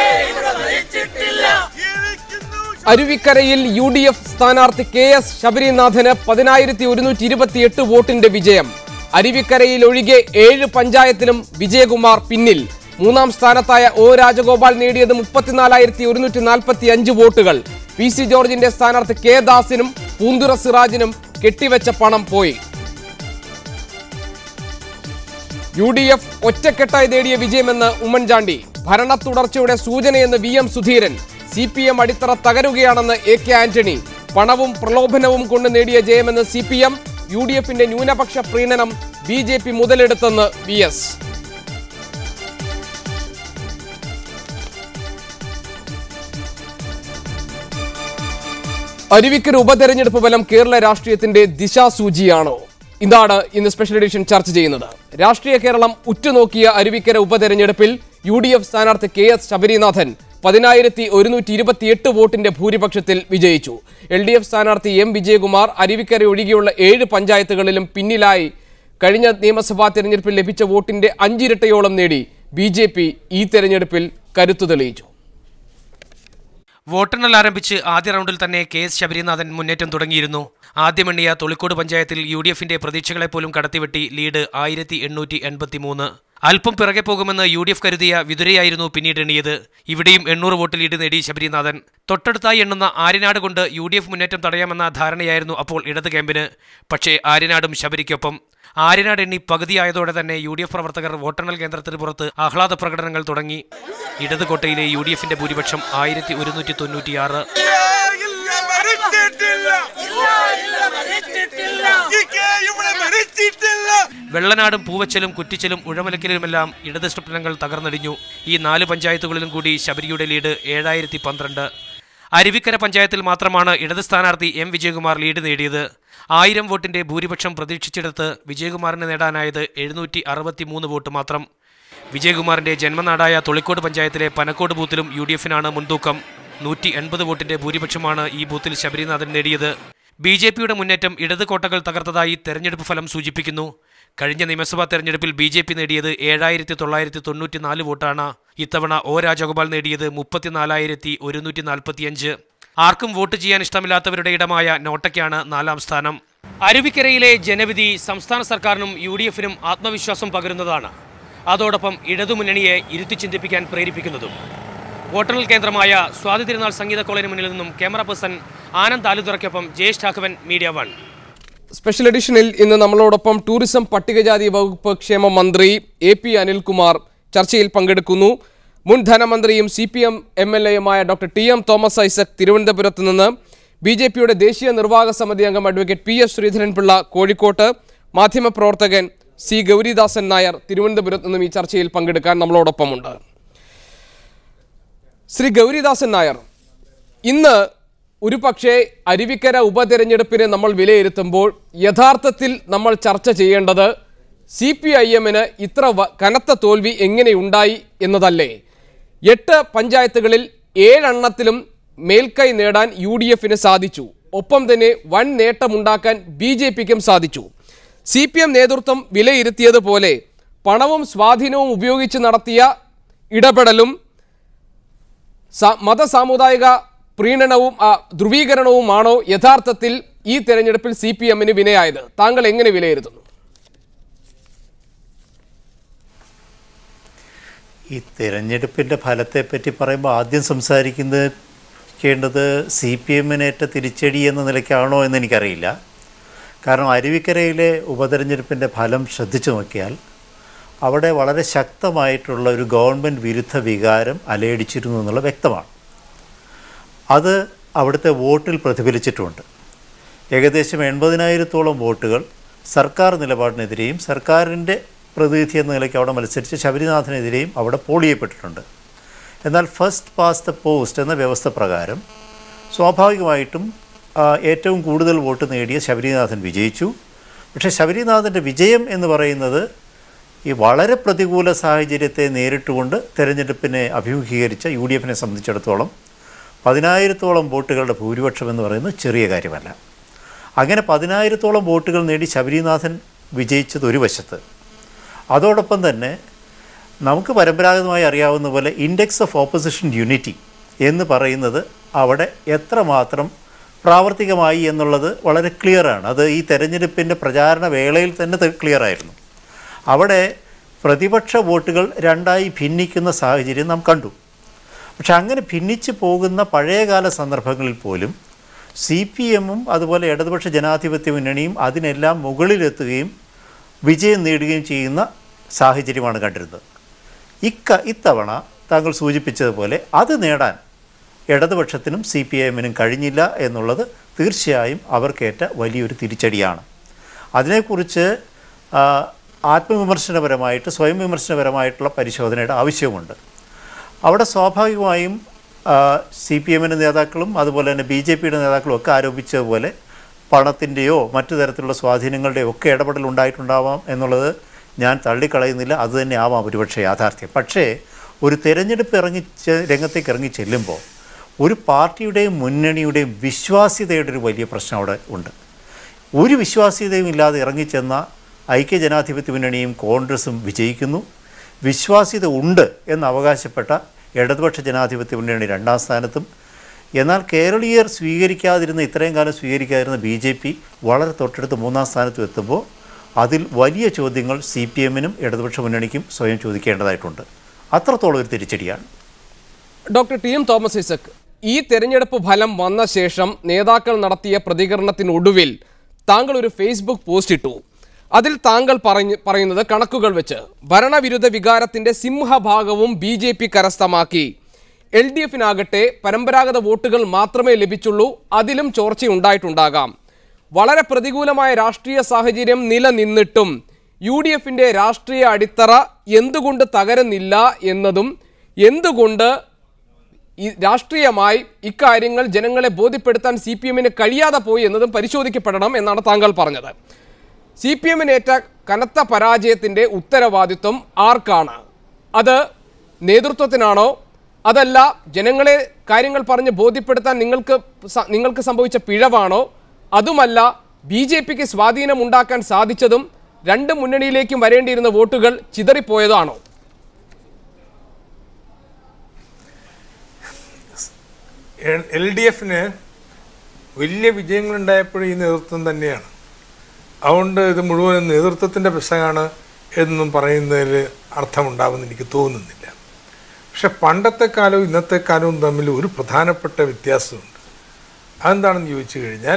അരുവിക്കരയിൽ U D F സ്ഥാനാർത്ഥി K S ശബരിനാഥന് പതിനായിരത്തി ഒരുന്നൂറ്റി ഇരുപത്തിയെട്ട് വോട്ടിന്റെ വിജയം അരുവിക്കരയിൽ ഒഴികെ ഏഴ് പഞ്ചായത്തിലും വിജയകുമാർ പിന്നിൽ മൂന്നാം സ്ഥാനത്തായ ഒ രാജഗോപാൽ നേടിയത് മുപ്പത്തിനാലായിരത്തി ഒരുന്നൂറ്റി നാൽപ്പത്തി അഞ്ച് വോട്ടുകൾ പി സി ജോർജിന്റെ സ്ഥാനാർത്ഥി കെ ദാസിനും പൂന്തുറ സിറാജിനും കെട്ടിവെച്ച പണം പോയി യു ഡി എഫ് ഒറ്റക്കെട്ടായി നേടിയ വിജയമെന്ന് ഉമ്മൻചാണ്ടി ഭരണ തുടർച്ചയുടെ സൂചനയെന്ന് V M Sudheeran C P M അടിത്തറ തകരുകയാണെന്ന് എ കെ ആന്റണി പണവും പ്രലോഭനവും കൊണ്ട് നേടിയ ജയമെന്ന് C P M U D എഫിന്റെ ന്യൂനപക്ഷ പ്രീണനം ബി ജെ പി മുതലെടുത്തെന്ന് വി എസ് അരുവിക്കര ഉപതെരഞ്ഞെടുപ്പ് ഫലം കേരള രാഷ്ട്രീയത്തിന്റെ ദിശാസൂചിയാണോ ഇതാണ് ഇന്ന് സ്പെഷ്യൽ എഡിഷൻ ചർച്ച ചെയ്യുന്നത് രാഷ്ട്രീയ കേരളം ഉറ്റുനോക്കിയ അരുവിക്കര ഉപതെരഞ്ഞെടുപ്പിൽ യു ഡി എഫ് സ്ഥാനാർത്ഥി കെ എസ് ശബരിനാഥൻ പതിനായിരത്തി ഒരുന്നൂറ്റി ഇരുപത്തിയെട്ട് വോട്ടിന്റെ ഭൂരിപക്ഷത്തിൽ വിജയിച്ചു എൽ ഡി എഫ് സ്ഥാനാർത്ഥി എം വിജയകുമാർ അരുവിക്കര ഒഴികെയുള്ള ഏഴ് പഞ്ചായത്തുകളിലും പിന്നിലായി കഴിഞ്ഞ നിയമസഭാ തെരഞ്ഞെടുപ്പിൽ ലഭിച്ച വോട്ടിന്റെ അഞ്ചിരട്ടയോളം നേടി ബി ജെ പി ഈ തെരഞ്ഞെടുപ്പിൽ കരുത്തു തെളിയിച്ചു വോട്ടെണ്ണൽ ആരംഭിച്ച് ആദ്യ റൗണ്ടിൽ തന്നെ കെ എസ് ശബരിനാഥൻ മുന്നേറ്റം തുടങ്ങിയിരുന്നു ആദ്യമെണ്ണിയ തൊളിക്കോട് പഞ്ചായത്തിൽ യു ഡി എഫിന്റെ പ്രതീക്ഷകളെ പോലും കടത്തിവെട്ടി ലീഡ് ആയിരത്തി എണ്ണൂറ്റി എൺപത്തി മൂന്ന് അല്പം പിറകെ പോകുമെന്ന് യു ഡി എഫ് കരുതിയ വിതുരയായിരുന്നു പിന്നീട് എണ്ണിയത് ഇവിടെയും എണ്ണൂറ് വോട്ട് ലീഡ് നേടി ശബരിനാഥൻ തൊട്ടടുത്തായി എണ്ണുന്ന ആര്യനാട് കൊണ്ട് യു ഡി എഫ് മുന്നേറ്റം തടയാമെന്ന ധാരണയായിരുന്നു അപ്പോൾ ഇടത് ക്യാമ്പിന് പക്ഷേ ആര്യനാടും ശബരിക്കൊപ്പം ആര്യനാട് എണ്ണി പകുതിയായതോടെ തന്നെ യു ഡി എഫ് പ്രവർത്തകർ വോട്ടെണ്ണൽ കേന്ദ്രത്തിന് പുറത്ത് ആഹ്ലാദ പ്രകടനങ്ങൾ തുടങ്ങി ഇടത് കോട്ടയിലെ യു ഡി എഫിന്റെ ഭൂരിപക്ഷം ആയിരത്തി ഒരുന്നൂറ്റി തൊണ്ണൂറ്റിയാറ് ഇല്ല മരിച്ചിട്ടില്ല ഇക്കെ ഇവിടെ മരിച്ചിട്ടില്ല വെള്ളനാടും പൂവച്ചലും കുറ്റിച്ചലും ഉഴമലക്കലുമെല്ലാം ഇടത് സ്വപ്നങ്ങൾ തകർന്നടിഞ്ഞു ഈ നാല് പഞ്ചായത്തുകളിലും കൂടി ശബരിയുടെ ലീഡ് ഏഴായിരത്തി പന്ത്രണ്ട് അരുവിക്കര പഞ്ചായത്തിൽ മാത്രമാണ് ഇടത് സ്ഥാനാർത്ഥി എം വിജയകുമാർ ലീഡ് നേടിയത് ആയിരം വോട്ടിന്റെ ഭൂരിപക്ഷം പ്രതീക്ഷിച്ചിടത്ത് വിജയകുമാറിന് നേടാനായത് എഴുന്നൂറ്റി അറുപത്തി മൂന്ന് വോട്ട് മാത്രം വിജയകുമാറിന്റെ ജന്മനാടായ തൊളിക്കോട് പഞ്ചായത്തിലെ പനക്കോട് ബൂത്തിലും യു ഡി എഫിനാണ് മുൻതൂക്കം നൂറ്റി എൺപത് വോട്ടിന്റെ ഭൂരിപക്ഷമാണ് ഈ ബൂത്തിൽ ശബരിനാഥൻ നേടിയത് ബി ജെ പിയുടെ മുന്നേറ്റം ഇടത് കോട്ടകൾ തകർത്തതായി തെരഞ്ഞെടുപ്പ് ഫലം സൂചിപ്പിക്കുന്നു കഴിഞ്ഞ നിയമസഭാ തെരഞ്ഞെടുപ്പിൽ ബി ജെ പി നേടിയത് ഏഴായിരത്തി തൊള്ളായിരത്തി തൊണ്ണൂറ്റി നാല് വോട്ടാണ് ഇത്തവണ ഒ രാജഗോപാൽ നേടിയത് മുപ്പത്തിനാലായിരത്തി ഒരുന്നൂറ്റി നാൽപ്പത്തിയഞ്ച് ആർക്കും വോട്ട് ചെയ്യാൻ ഇഷ്ടമില്ലാത്തവരുടെ ഇടമായ നോട്ടയ്ക്കാണ് നാലാം സ്ഥാനം അരുവിക്കരയിലെ ജനവിധി സംസ്ഥാന സർക്കാരിനും യു ഡി എഫിനും ആത്മവിശ്വാസം പകരുന്നതാണ് അതോടൊപ്പം ഇടതുമുന്നണിയെ ഇരുത്തി ചിന്തിപ്പിക്കാൻ പ്രേരിപ്പിക്കുന്നതും വോട്ടെണ്ണൽ കേന്ദ്രമായ സ്വാതി തിരുനാൾ സംഗീത കോളേജിന് മുന്നിൽ നിന്നും ക്യാമറ പേഴ്സൺ ആനന്ദ് ആലുതുറയ്ക്കൊപ്പം ജയേഷ് ഠാക്കുവൻ മീഡിയ വൺ സ്പെഷ്യൽ എഡിഷനിൽ ഇന്ന് നമ്മളോടൊപ്പം ടൂറിസം പട്ടികജാതി വകുപ്പ് ക്ഷേമ മന്ത്രി എ പി അനിൽകുമാർ ചർച്ചയിൽ പങ്കെടുക്കുന്നു മുൻ ധനമന്ത്രിയും C P M M L എയുമായ doctor T M Thomas Isaac തിരുവനന്തപുരത്ത് നിന്ന് ബി ജെ പിയുടെ ദേശീയ നിർവാഹക സമിതി അംഗം അഡ്വക്കേറ്റ് പി എസ് ശ്രീധരൻപിള്ള കോഴിക്കോട്ട് മാധ്യമപ്രവർത്തകൻ സി ഗൗരിദാസൻ നായർ തിരുവനന്തപുരത്ത് നിന്നും ഈ ചർച്ചയിൽ പങ്കെടുക്കാൻ നമ്മളോടൊപ്പമുണ്ട് ശ്രീ ഗൗരിദാസൻ നായർ ഇന്ന് ഒരു പക്ഷേ അരുവിക്കര ഉപതെരഞ്ഞെടുപ്പിനെ നമ്മൾ വിലയിരുത്തുമ്പോൾ യഥാർത്ഥത്തിൽ നമ്മൾ ചർച്ച ചെയ്യേണ്ടത് സി പി ഐ എമ്മിന് ഇത്ര വ- കനത്ത തോൽവി എങ്ങനെയുണ്ടായി എന്നതല്ലേ എട്ട് പഞ്ചായത്തുകളിൽ ഏഴെണ്ണത്തിലും മേൽക്കൈ നേടാൻ യു ഡി എഫിന് സാധിച്ചു ഒപ്പം തന്നെ വൻ നേട്ടമുണ്ടാക്കാൻ ബി ജെ പിക്കും സാധിച്ചു സി പി എം നേതൃത്വം വിലയിരുത്തിയതുപോലെ പണവും സ്വാധീനവും ഉപയോഗിച്ച് നടത്തിയ ഇടപെടലും സ- മതസാമുദായിക പ്രീണനവും ആ, ധ്രുവീകരണവുമാണോ യഥാർത്ഥത്തിൽ ഈ തെരഞ്ഞെടുപ്പിൽ സി പി എമ്മിന് വിനയായത് താങ്കൾ എങ്ങനെ വിലയിരുത്തുന്നു ഈ തിരഞ്ഞെടുപ്പിൻ്റെ ഫലത്തെപ്പറ്റി പറയുമ്പോൾ ആദ്യം സംസാരിക്കുന്നത് കേണ്ടത് സി പി എമ്മിനേറ്റ തിരിച്ചടി എന്ന നിലയ്ക്കാണോ എന്ന് എനിക്കറിയില്ല കാരണം അരുവിക്കരയിലെ ഉപതെരഞ്ഞെടുപ്പിൻ്റെ ഫലം ശ്രദ്ധിച്ചു നോക്കിയാൽ അവിടെ വളരെ ശക്തമായിട്ടുള്ള ഒരു ഗവൺമെൻറ് വിരുദ്ധ വികാരം അലയടിച്ചിരുന്നു എന്നുള്ളത് വ്യക്തമാണ് അത് അവിടുത്തെ വോട്ടിൽ പ്രതിഫലിച്ചിട്ടുമുണ്ട് ഏകദേശം എൺപതിനായിരത്തോളം വോട്ടുകൾ സർക്കാർ നിലപാടിനെതിരെയും സർക്കാരിൻ്റെ പ്രതിനിധി എന്ന നിലയ്ക്ക് അവിടെ മത്സരിച്ച ശബരിനാഥനെതിരെയും അവിടെ പോൾ ചെയ്യപ്പെട്ടിട്ടുണ്ട് എന്നാൽ ഫസ്റ്റ് പാസ് ദ പോസ്റ്റ് എന്ന വ്യവസ്ഥ പ്രകാരം സ്വാഭാവികമായിട്ടും ആ, ഏറ്റവും കൂടുതൽ വോട്ട് നേടിയ ശബരിനാഥൻ വിജയിച്ചു പക്ഷേ ശബരിനാഥൻ്റെ വിജയം എന്ന് പറയുന്നത് ഈ വളരെ പ്രതികൂല സാഹചര്യത്തെ നേരിട്ടുകൊണ്ട് തെരഞ്ഞെടുപ്പിനെ അഭിമുഖീകരിച്ച യു ഡി എഫിനെ സംബന്ധിച്ചിടത്തോളം പതിനായിരത്തോളം വോട്ടുകളുടെ ഭൂരിപക്ഷം എന്ന് പറയുന്നത് ചെറിയ കാര്യമല്ല അങ്ങനെ പതിനായിരത്തോളം വോട്ടുകൾ നേടി ശബരിനാഥൻ വിജയിച്ചത് ഒരു വശത്ത് അതോടൊപ്പം തന്നെ നമുക്ക് പരമ്പരാഗതമായി അറിയാവുന്ന പോലെ ഇൻഡെക്സ് ഓഫ് ഓപ്പോസിഷൻ യൂണിറ്റി എന്ന് പറയുന്നത് അവിടെ എത്രമാത്രം പ്രാവർത്തികമായി എന്നുള്ളത് വളരെ ക്ലിയറാണ് അത് ഈ തെരഞ്ഞെടുപ്പിൻ്റെ പ്രചാരണ വേളയിൽ തന്നെ ക്ലിയർ ആയിരുന്നു അവിടെ പ്രതിപക്ഷ വോട്ടുകൾ രണ്ടായി ഭിന്നിക്കുന്ന സാഹചര്യം നാം കണ്ടു പക്ഷെ അങ്ങനെ ഭിന്നിച്ചു പോകുന്ന പഴയകാല സന്ദർഭങ്ങളിൽ പോലും സി പി എമ്മും അതുപോലെ ഇടതുപക്ഷ ജനാധിപത്യ മുന്നണിയും അതിനെല്ലാം മുകളിലെത്തുകയും വിജയം നേടുകയും ചെയ്യുന്ന സാഹചര്യമാണ് കണ്ടിരുന്നത് ഇക്ക ഇത്തവണ താങ്കൾ സൂചിപ്പിച്ചതുപോലെ അത് നേടാൻ ഇടതുപക്ഷത്തിനും സി പി ഐ എമ്മിനും കഴിഞ്ഞില്ല എന്നുള്ളത് തീർച്ചയായും അവർക്കേറ്റ വലിയൊരു തിരിച്ചടിയാണ് അതിനെക്കുറിച്ച് ആ, ആത്മവിമർശനപരമായിട്ട് സ്വയം വിമർശനപരമായിട്ടുള്ള പരിശോധനയുടെ ആവശ്യമുണ്ട് അവിടെ സ്വാഭാവികമായും സി പി എമ്മിൻ്റെ നേതാക്കളും അതുപോലെ തന്നെ ബി ജെ പിയുടെ നേതാക്കളും ഒക്കെ ആരോപിച്ചതുപോലെ പണത്തിൻ്റെയോ മറ്റു തരത്തിലുള്ള സ്വാധീനങ്ങളുടെയോ ഒക്കെ ഇടപെടൽ ഉണ്ടായിട്ടുണ്ടാവാം എന്നുള്ളത് ഞാൻ തള്ളിക്കളയുന്നില്ല അതുതന്നെ ആവാം ഒരുപക്ഷെ യാഥാർത്ഥ്യം പക്ഷേ ഒരു തിരഞ്ഞെടുപ്പ് ഇറങ്ങി ചെ- രംഗത്തേക്ക് ഇറങ്ങി ചെല്ലുമ്പോൾ ഒരു പാർട്ടിയുടെയും മുന്നണിയുടെയും വിശ്വാസ്യതയുടെ ഒരു വലിയ പ്രശ്നം അവിടെ ഉണ്ട് ഒരു വിശ്വാസ്യതയും ഇല്ലാതെ ഇറങ്ങിച്ചെന്ന ഐക്യജനാധിപത്യ മുന്നണിയും കോൺഗ്രസും വിജയിക്കുന്നു വിശ്വാസ്യത ഉണ്ട് എന്ന് അവകാശപ്പെട്ട ഇടതുപക്ഷ ജനാധിപത്യ മുന്നണി രണ്ടാം സ്ഥാനത്തും എന്നാൽ കേരളീയർ സ്വീകരിക്കാതിരുന്ന ഇത്രയും കാലം സ്വീകരിക്കാതിരുന്ന ബി ജെ പി വളരെ തൊട്ടടുത്ത് മൂന്നാം സ്ഥാനത്തും എത്തുമ്പോൾ അതിൽ വലിയ ചോദ്യങ്ങൾ സി പി എമ്മിനും ഇടതുപക്ഷ മുന്നണിക്കും സ്വയം ചോദിക്കേണ്ടതായിട്ടുണ്ട് അത്രത്തോളം ഒരു തിരിച്ചടിയാണ് doctor T M Thomas Isaac ഈ തെരഞ്ഞെടുപ്പ് ഫലം വന്ന ശേഷം നേതാക്കൾ നടത്തിയ പ്രതികരണത്തിനൊടുവിൽ താങ്കൾ ഒരു ഫേസ്ബുക്ക് പോസ്റ്റ് ഇട്ടു അതിൽ താങ്കൾ പറഞ്ഞ് പറയുന്നത് കണക്കുകൾ വെച്ച് ഭരണവിരുദ്ധ വികാരത്തിന്റെ സിംഹഭാഗവും ബി ജെ പി കരസ്ഥമാക്കി എൽ ഡി എഫിനാകട്ടെ പരമ്പരാഗത വോട്ടുകൾ മാത്രമേ ലഭിച്ചുള്ളൂ അതിലും ചോർച്ചയുണ്ടായിട്ടുണ്ടാകാം വളരെ പ്രതികൂലമായ രാഷ്ട്രീയ സാഹചര്യം നിലനിന്നിട്ടും യു ഡി എഫിന്റെ രാഷ്ട്രീയ അടിത്തറ എന്തുകൊണ്ട് തകരുന്നില്ല എന്നതും എന്തുകൊണ്ട് ഈ രാഷ്ട്രീയമായി ഇക്കാര്യങ്ങൾ ജനങ്ങളെ ബോധ്യപ്പെടുത്താൻ സി പി എമ്മിന് കഴിയാതെ പോയി എന്നതും പരിശോധിക്കപ്പെടണം എന്നാണ് താങ്കൾ പറഞ്ഞത് സി പി എമ്മിനേറ്റ കനത്ത പരാജയത്തിന്റെ ഉത്തരവാദിത്വം ആർക്കാണ് അത് നേതൃത്വത്തിനാണോ അതല്ല ജനങ്ങളെ കാര്യങ്ങൾ പറഞ്ഞ് ബോധ്യപ്പെടുത്താൻ നിങ്ങൾക്ക് സ- നിങ്ങൾക്ക് സംഭവിച്ച പിഴവാണോ അതുമല്ല ബി ജെ പിക്ക് സ്വാധീനം ഉണ്ടാക്കാൻ സാധിച്ചതും രണ്ട് മുന്നണിയിലേക്കും വരേണ്ടിയിരുന്ന വോട്ടുകൾ ചിതറിപ്പോയതാണോ എൽ ഡി എഫിന് വലിയ വിജയങ്ങളുണ്ടായപ്പോഴും ഈ നേതൃത്വം തന്നെയാണ് അതുകൊണ്ട് ഇത് മുഴുവൻ നേതൃത്വത്തിൻ്റെ പ്രശ്നമാണ് എന്നും പറയുന്നതിൽ അർത്ഥമുണ്ടാവുമെന്ന് എനിക്ക് തോന്നുന്നില്ല പക്ഷെ പണ്ടത്തെ കാലവും ഇന്നത്തെ കാലവും തമ്മിൽ ഒരു പ്രധാനപ്പെട്ട വ്യത്യാസമുണ്ട് അതെന്താണെന്ന് ചോദിച്ചു കഴിഞ്ഞാൽ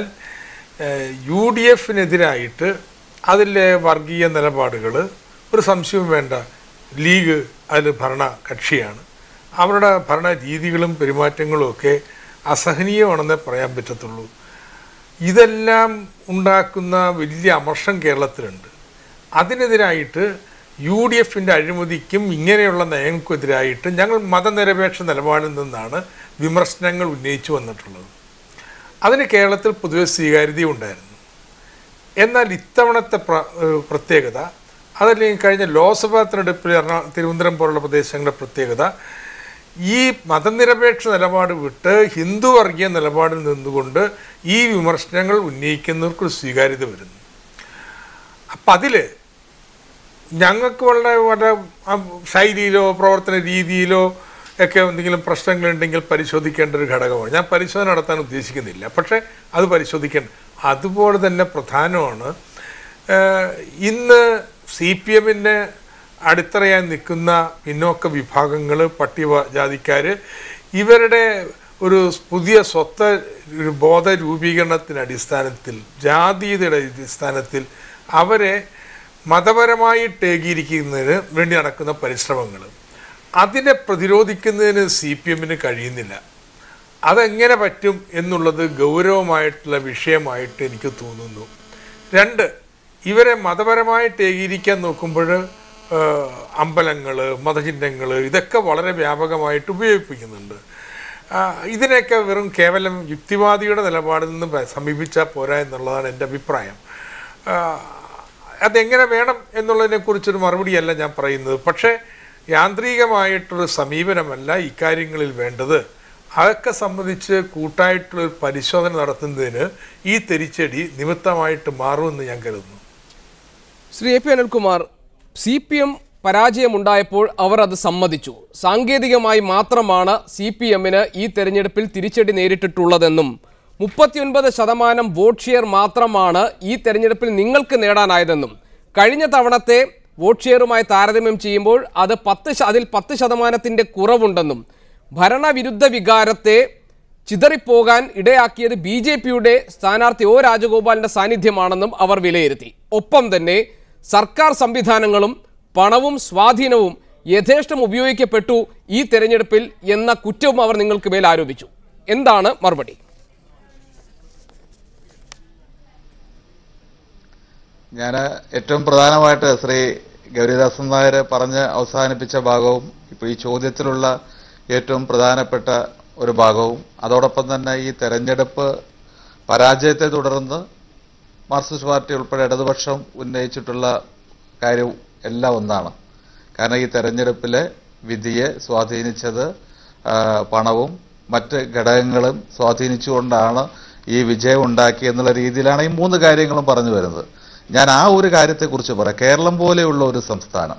യു ഡി എഫിനെതിരായിട്ട് അതിലെ വർഗീയ നിലപാടുകൾ ഒരു സംശയവും വേണ്ട ലീഗ് അതിൽ ഭരണ കക്ഷിയാണ് അവരുടെ ഭരണ രീതികളും പെരുമാറ്റങ്ങളും ഒക്കെ അസഹനീയമാണെന്നേ പറയാൻ പറ്റത്തുള്ളൂ ഇതെല്ലാം ഉണ്ടാക്കുന്ന വലിയ അമർഷം കേരളത്തിലുണ്ട് അതിനെതിരായിട്ട് യു ഡി എഫിൻ്റെ അഴിമതിക്കും ഇങ്ങനെയുള്ള നയങ്ങൾക്കെതിരായിട്ട് ഞങ്ങൾ മതനിരപേക്ഷ നിലപാടിൽ നിന്നാണ് വിമർശനങ്ങൾ ഉന്നയിച്ചു വന്നിട്ടുള്ളത് അതിന് കേരളത്തിൽ പൊതുവെ സ്വീകാര്യത ഉണ്ടായിരുന്നു എന്നാൽ ഇത്തവണത്തെ പ്ര ഏഹ് പ്രത്യേകത അതല്ലെങ്കിൽ കഴിഞ്ഞ ലോക്സഭാ തെരഞ്ഞെടുപ്പിൽ എറണാകുളം തിരുവനന്തപുരം പോലുള്ള പ്രദേശങ്ങളുടെ പ്രത്യേകത ഈ മതനിരപേക്ഷ നിലപാട് വിട്ട് ഹിന്ദു വർഗീയ നിലപാടിൽ നിന്നുകൊണ്ട് ഈ വിമർശനങ്ങൾ ഉന്നയിക്കുന്നവർക്കൊരു സ്വീകാര്യത വരുന്നു അപ്പം അതിൽ ഞങ്ങൾക്ക് വളരെ വളരെ ആ, ശൈലിയിലോ പ്രവർത്തന രീതിയിലോ ഒക്കെ എന്തെങ്കിലും പ്രശ്നങ്ങളുണ്ടെങ്കിൽ പരിശോധിക്കേണ്ട ഒരു ഘടകമാണ് ഞാൻ പരിശോധന നടത്താൻ ഉദ്ദേശിക്കുന്നില്ല പക്ഷേ അത് പരിശോധിക്കേണ്ട അതുപോലെ തന്നെ പ്രധാനമാണ് ഏഹ്, ഇന്ന് സി പി എമ്മിൻ്റെ അടിത്തറയായി നിൽക്കുന്ന പിന്നോക്ക വിഭാഗങ്ങൾ പട്ടികജാതിക്കാർ ഇവരുടെ ഒരു പുതിയ സ്വത്ത് ഒരു ബോധ രൂപീകരണത്തിൻ്റെ അടിസ്ഥാനത്തിൽ ജാതീയതയുടെ അടിസ്ഥാനത്തിൽ അവരെ മതപരമായിട്ട് ഏകീകരിക്കുന്നതിന് വേണ്ടി നടക്കുന്ന പരിശ്രമങ്ങൾ അതിനെ പ്രതിരോധിക്കുന്നതിന് സി പി എമ്മിന് കഴിയുന്നില്ല അതെങ്ങനെ പറ്റും എന്നുള്ളത് ഗൗരവമായിട്ടുള്ള വിഷയമായിട്ട് എനിക്ക് തോന്നുന്നു രണ്ട് ഇവരെ മതപരമായിട്ട് ഏകീകരിക്കാൻ നോക്കുമ്പോൾ അമ്പലങ്ങൾ മതചിഹ്നങ്ങൾ ഇതൊക്കെ വളരെ വ്യാപകമായിട്ട് ഉപയോഗിപ്പിക്കുന്നുണ്ട് ആ, ഇതിനെയൊക്കെ വെറും കേവലം യുക്തിവാദിയുടെ നിലപാടിൽ നിന്ന് പ- സമീപിച്ചാൽ പോരാ എന്നുള്ളതാണ് എൻ്റെ അഭിപ്രായം ആ, അതെങ്ങനെ വേണം എന്നുള്ളതിനെക്കുറിച്ചൊരു മറുപടിയല്ല ഞാൻ പറയുന്നത് പക്ഷേ യാന്ത്രികമായിട്ടൊരു സമീപനമല്ല ഇക്കാര്യങ്ങളിൽ വേണ്ടത് അതൊക്കെ സംബന്ധിച്ച് കൂട്ടായിട്ടുള്ളൊരു പരിശോധന നടത്തുന്നതിന് ഈ തെരിച്ചടി നിമിത്തമായിട്ട് മാറുമെന്ന് ഞാൻ കരുതുന്നു Shri A P Anilkumar C P M പരാജയമുണ്ടായപ്പോൾ അവർ അത് സമ്മതിച്ചു സാങ്കേതികമായി മാത്രമാണ് സി പി എമ്മിന് ഈ തെരഞ്ഞെടുപ്പിൽ തിരിച്ചടി നേരിട്ടിട്ടുള്ളതെന്നും മുപ്പത്തിയൊൻപത് ശതമാനം വോട്ട് ഷെയർ മാത്രമാണ് ഈ തെരഞ്ഞെടുപ്പിൽ നിങ്ങൾക്ക് നേടാനായതെന്നും കഴിഞ്ഞ തവണത്തെ വോട്ട് ഷെയറുമായി താരതമ്യം ചെയ്യുമ്പോൾ അത് പത്ത് ശ- അതിൽ പത്ത് ശതമാനത്തിൻ്റെ കുറവുണ്ടെന്നും ഭരണവിരുദ്ധ വികാരത്തെ ചിതറിപ്പോകാൻ ഇടയാക്കിയത് ബി ജെ പിയുടെ സ്ഥാനാർത്ഥി ഒ രാജഗോപാലിന്റെ സാന്നിധ്യമാണെന്നും അവർ വിലയിരുത്തി ഒപ്പം തന്നെ സർക്കാർ സംവിധാനങ്ങളും പണവും സ്വാധീനവും യഥേഷ്ടം ഉപയോഗിക്കപ്പെട്ടു ഈ തെരഞ്ഞെടുപ്പിൽ എന്ന കുറ്റവും അവർ നിങ്ങൾക്ക് മേൽ ആരോപിച്ചു എന്താണ് മറുപടി ഞാൻ ഏറ്റവും പ്രധാനമായിട്ട് ശ്രീ ഗൗരിദാസൻ നായർ പറഞ്ഞ് അവസാനിപ്പിച്ച ഭാഗവും ഇപ്പോൾ ഈ ചോദ്യത്തിലുള്ള ഏറ്റവും പ്രധാനപ്പെട്ട ഒരു ഭാഗവും അതോടൊപ്പം തന്നെ ഈ തെരഞ്ഞെടുപ്പ് പരാജയത്തെ തുടർന്ന് മാർക്സിസ്റ്റ് പാർട്ടി ഉൾപ്പെടെ ഇടതുപക്ഷം ഉന്നയിച്ചിട്ടുള്ള കാര്യവും എല്ലാം ഒന്നാണ് കാരണം ഈ തെരഞ്ഞെടുപ്പിലെ വിധിയെ സ്വാധീനിച്ചത് ആ, പണവും മറ്റ് ഘടകങ്ങളും സ്വാധീനിച്ചുകൊണ്ടാണ് ഈ വിജയം ഉണ്ടാക്കിയെന്നുള്ള രീതിയിലാണ് ഈ മൂന്ന് കാര്യങ്ങളും പറഞ്ഞു വരുന്നത് ഞാൻ ആ ഒരു കാര്യത്തെക്കുറിച്ച് പറയാം കേരളം പോലെയുള്ള ഒരു സംസ്ഥാനം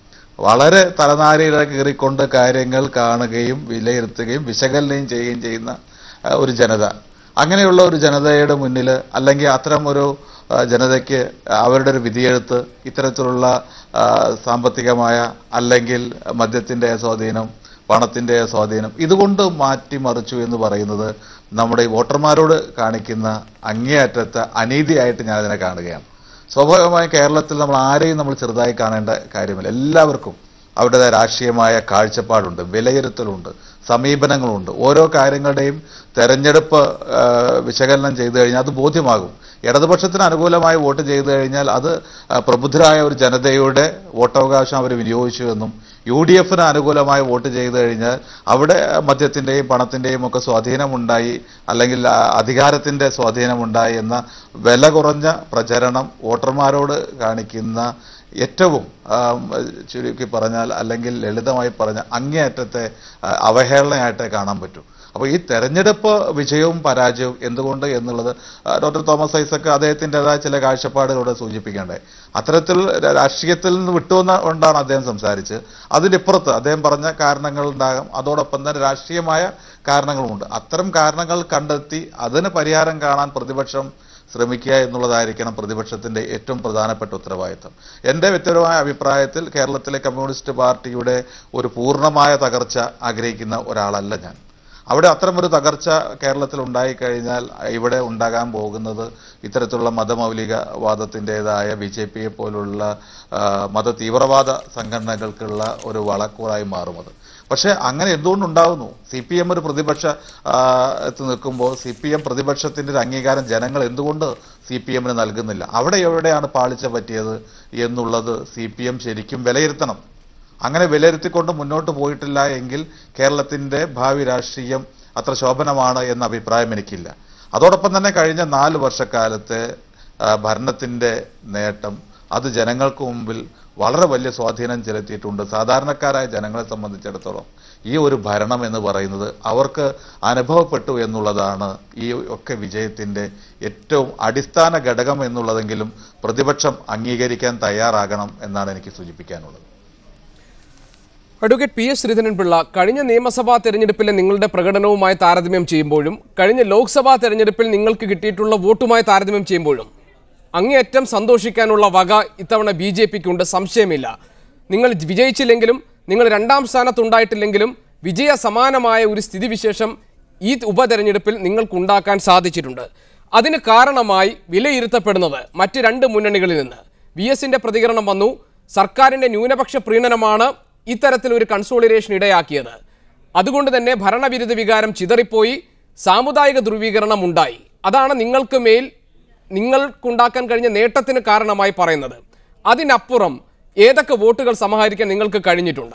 വളരെ തലനാരിഴ കീറിക്കൊണ്ട് കാര്യങ്ങൾ കാണുകയും വിലയിരുത്തുകയും വിശകലനം ചെയ്യുകയും ചെയ്യുന്ന ആ, ഒരു ജനത അങ്ങനെയുള്ള ഒരു ജനതയുടെ മുന്നിൽ അല്ലെങ്കിൽ അത്തരം ഒരു ആ, ജനതയ്ക്ക് അവരുടെ ഒരു വിധിയെഴുത്ത് ഇത്തരത്തിലുള്ള ആ, സാമ്പത്തികമായ അല്ലെങ്കിൽ മദ്യത്തിന്റെ സ്വാധീനം പണത്തിന്റെ സ്വാധീനം ഇതുകൊണ്ട് മാറ്റിമറിച്ചു എന്ന് പറയുന്നത് നമ്മുടെ ഈ വോട്ടർമാരോട് കാണിക്കുന്ന അങ്ങേയറ്റത്തെ അനീതിയായിട്ട് ഞാൻ അതിനെ കാണുകയാണ് സ്വാഭാവികമായും കേരളത്തിൽ നമ്മൾ ആരെയും നമ്മൾ ചെറുതായി കാണേണ്ട കാര്യമില്ല എല്ലാവർക്കും അവരുടേതായ രാഷ്ട്രീയമായ കാഴ്ചപ്പാടുണ്ട് വിലയിരുത്തലുണ്ട് സമീപനങ്ങളുണ്ട് ഓരോ കാര്യങ്ങളുടെയും തെരഞ്ഞെടുപ്പ് ആ, വിശകലനം ചെയ്തു കഴിഞ്ഞാൽ അത് ബോധ്യമാകും ഇടതുപക്ഷത്തിന് അനുകൂലമായി വോട്ട് ചെയ്തു കഴിഞ്ഞാൽ അത് ആ, പ്രബുദ്ധരായ ഒരു ജനതയുടെ വോട്ടവകാശം അവർ വിനിയോഗിച്ചു എന്നും യു ഡി എഫിന് അനുകൂലമായി വോട്ട് ചെയ്തു കഴിഞ്ഞാൽ അവിടെ മദ്യത്തിന്റെയും പണത്തിന്റെയും ഒക്കെ സ്വാധീനമുണ്ടായി അല്ലെങ്കിൽ ആ, അധികാരത്തിന്റെ സ്വാധീനമുണ്ടായി എന്ന വില കുറഞ്ഞ പ്രചരണം വോട്ടർമാരോട് കാണിക്കുന്ന ഏറ്റവും ആ, ചുരുക്കി പറഞ്ഞാൽ അല്ലെങ്കിൽ ലളിതമായി പറഞ്ഞ അങ്ങേയറ്റത്തെ ആ, അവഹേളനയായിട്ടേ കാണാൻ പറ്റൂ അപ്പോൾ ഈ തെരഞ്ഞെടുപ്പ് വിജയവും പരാജയവും എന്തുകൊണ്ട് എന്നുള്ളത് ആ, ഡോക്ടർ തോമസ് ഐസക്ക് അദ്ദേഹത്തിൻ്റെതായ ചില കാഴ്ചപ്പാടുകളോട് സൂചിപ്പിക്കേണ്ടത് അത്തരത്തിൽ ര- രാഷ്ട്രീയത്തിൽ നിന്ന് വിട്ടുവന്ന കൊണ്ടാണ് അദ്ദേഹം സംസാരിച്ച് അതിനിപ്പുറത്ത് അദ്ദേഹം പറഞ്ഞ കാരണങ്ങൾ ഉണ്ടാകാം അതോടൊപ്പം തന്നെ രാഷ്ട്രീയമായ കാരണങ്ങളുമുണ്ട് അത്തരം കാരണങ്ങൾ കണ്ടെത്തി അതിന് പരിഹാരം കാണാൻ പ്രതിപക്ഷം ശ്രമിക്കുക എന്നുള്ളതായിരിക്കണം പ്രതിപക്ഷത്തിന്റെ ഏറ്റവും പ്രധാനപ്പെട്ട ഉത്തരവാദിത്തം എന്റെ വ്യക്തിപരമായ അഭിപ്രായത്തിൽ കേരളത്തിലെ കമ്മ്യൂണിസ്റ്റ് പാർട്ടിയുടെ ഒരു പൂർണ്ണമായ തകർച്ച ആഗ്രഹിക്കുന്ന ഒരാളല്ല ഞാൻ അവിടെ അത്തരമൊരു തകർച്ച കേരളത്തിൽ ഉണ്ടായിക്കഴിഞ്ഞാൽ ഇവിടെ ഉണ്ടാകാൻ പോകുന്നത് ഇത്തരത്തിലുള്ള മതമൗലികവാദത്തിൻ്റെതായ ബി ജെ പിയെ പോലുള്ള ആ, മത തീവ്രവാദ സംഘടനകൾക്കുള്ള ഒരു വളക്കൂറായി മാറും അത് പക്ഷേ അങ്ങനെ എന്തുകൊണ്ടുണ്ടാകുന്നു സി പി എം ഒരു പ്രതിപക്ഷ ആ, ത്ത് നിൽക്കുമ്പോൾ സി പി എം പ്രതിപക്ഷത്തിന്റെ ഒരു അംഗീകാരം ജനങ്ങൾ എന്തുകൊണ്ട് സി പി എമ്മിന് നൽകുന്നില്ല അവിടെ എവിടെയാണ് പാളിച്ച പറ്റിയത് എന്നുള്ളത് സി പി എം ശരിക്കും വിലയിരുത്തണം അങ്ങനെ വിലയിരുത്തിക്കൊണ്ട് മുന്നോട്ട് പോയിട്ടില്ല എങ്കിൽ കേരളത്തിന്റെ ഭാവി രാഷ്ട്രീയം അത്ര ശോഭനമാണ് എന്ന അഭിപ്രായം എനിക്കില്ല അതോടൊപ്പം തന്നെ കഴിഞ്ഞ നാല് വർഷക്കാലത്തെ ആ, ഭരണത്തിന്റെ നേട്ടം അത് ജനങ്ങൾക്ക് മുമ്പിൽ വളരെ വലിയ സ്വാധീനം ചെലുത്തിയിട്ടുണ്ട് സാധാരണക്കാരായ ജനങ്ങളെ സംബന്ധിച്ചിടത്തോളം ഈ ഒരു ഭരണം എന്ന് പറയുന്നത് അവർക്ക് അനുഭവപ്പെട്ടു എന്നുള്ളതാണ് ഈ ഒക്കെ വിജയത്തിന്റെ ഏറ്റവും അടിസ്ഥാന ഘടകം എന്നുള്ളതെങ്കിലും പ്രതിപക്ഷം അംഗീകരിക്കാൻ തയ്യാറാകണം എന്നാണ് എനിക്ക് സൂചിപ്പിക്കാനുള്ളത് അഡ്വക്കേറ്റ് പി എസ് ശ്രീധരൻപിള്ള കഴിഞ്ഞ നിയമസഭാ തെരഞ്ഞെടുപ്പിലെ നിങ്ങളുടെ പ്രകടനവുമായി താരതമ്യം ചെയ്യുമ്പോഴും കഴിഞ്ഞ ലോക്സഭാ തെരഞ്ഞെടുപ്പിൽ നിങ്ങൾക്ക് കിട്ടിയിട്ടുള്ള വോട്ടുമായി താരതമ്യം ചെയ്യുമ്പോഴും അങ്ങേയറ്റം സന്തോഷിക്കാനുള്ള വക ഇത്തവണ ബി ജെ പിക്കുണ്ട് സംശയമില്ല നിങ്ങൾ വിജയിച്ചില്ലെങ്കിലും നിങ്ങൾ രണ്ടാം സ്ഥാനത്തുണ്ടായിട്ടില്ലെങ്കിലും വിജയ സമാനമായ ഒരു സ്ഥിതിവിശേഷം ഈ ഉപതെരഞ്ഞെടുപ്പിൽ നിങ്ങൾക്കുണ്ടാക്കാൻ സാധിച്ചിട്ടുണ്ട് അതിന് കാരണമായി വിലയിരുത്തപ്പെടുന്നത് മറ്റ് രണ്ട് മുന്നണികളിൽ നിന്ന് വി എസിന്റെ പ്രതികരണം വന്നു സർക്കാരിന്റെ ന്യൂനപക്ഷ പ്രീണനമാണ് ഇത്തരത്തിലൊരു കൺസോളിഡേഷൻ ഇടയാക്കിയത് അതുകൊണ്ട് തന്നെ ഭരണവിരുദ്ധ വികാരം ചിതറിപ്പോയി സാമുദായിക ധ്രുവീകരണം ഉണ്ടായി അതാണ് നിങ്ങൾക്ക് മേൽ നിങ്ങൾക്കുണ്ടാക്കാൻ കഴിഞ്ഞ നേട്ടത്തിന് കാരണമായി പറയുന്നത് അതിനപ്പുറം ഏതൊക്കെ വോട്ടുകൾ സമാഹരിക്കാൻ നിങ്ങൾക്ക് കഴിഞ്ഞിട്ടുണ്ട്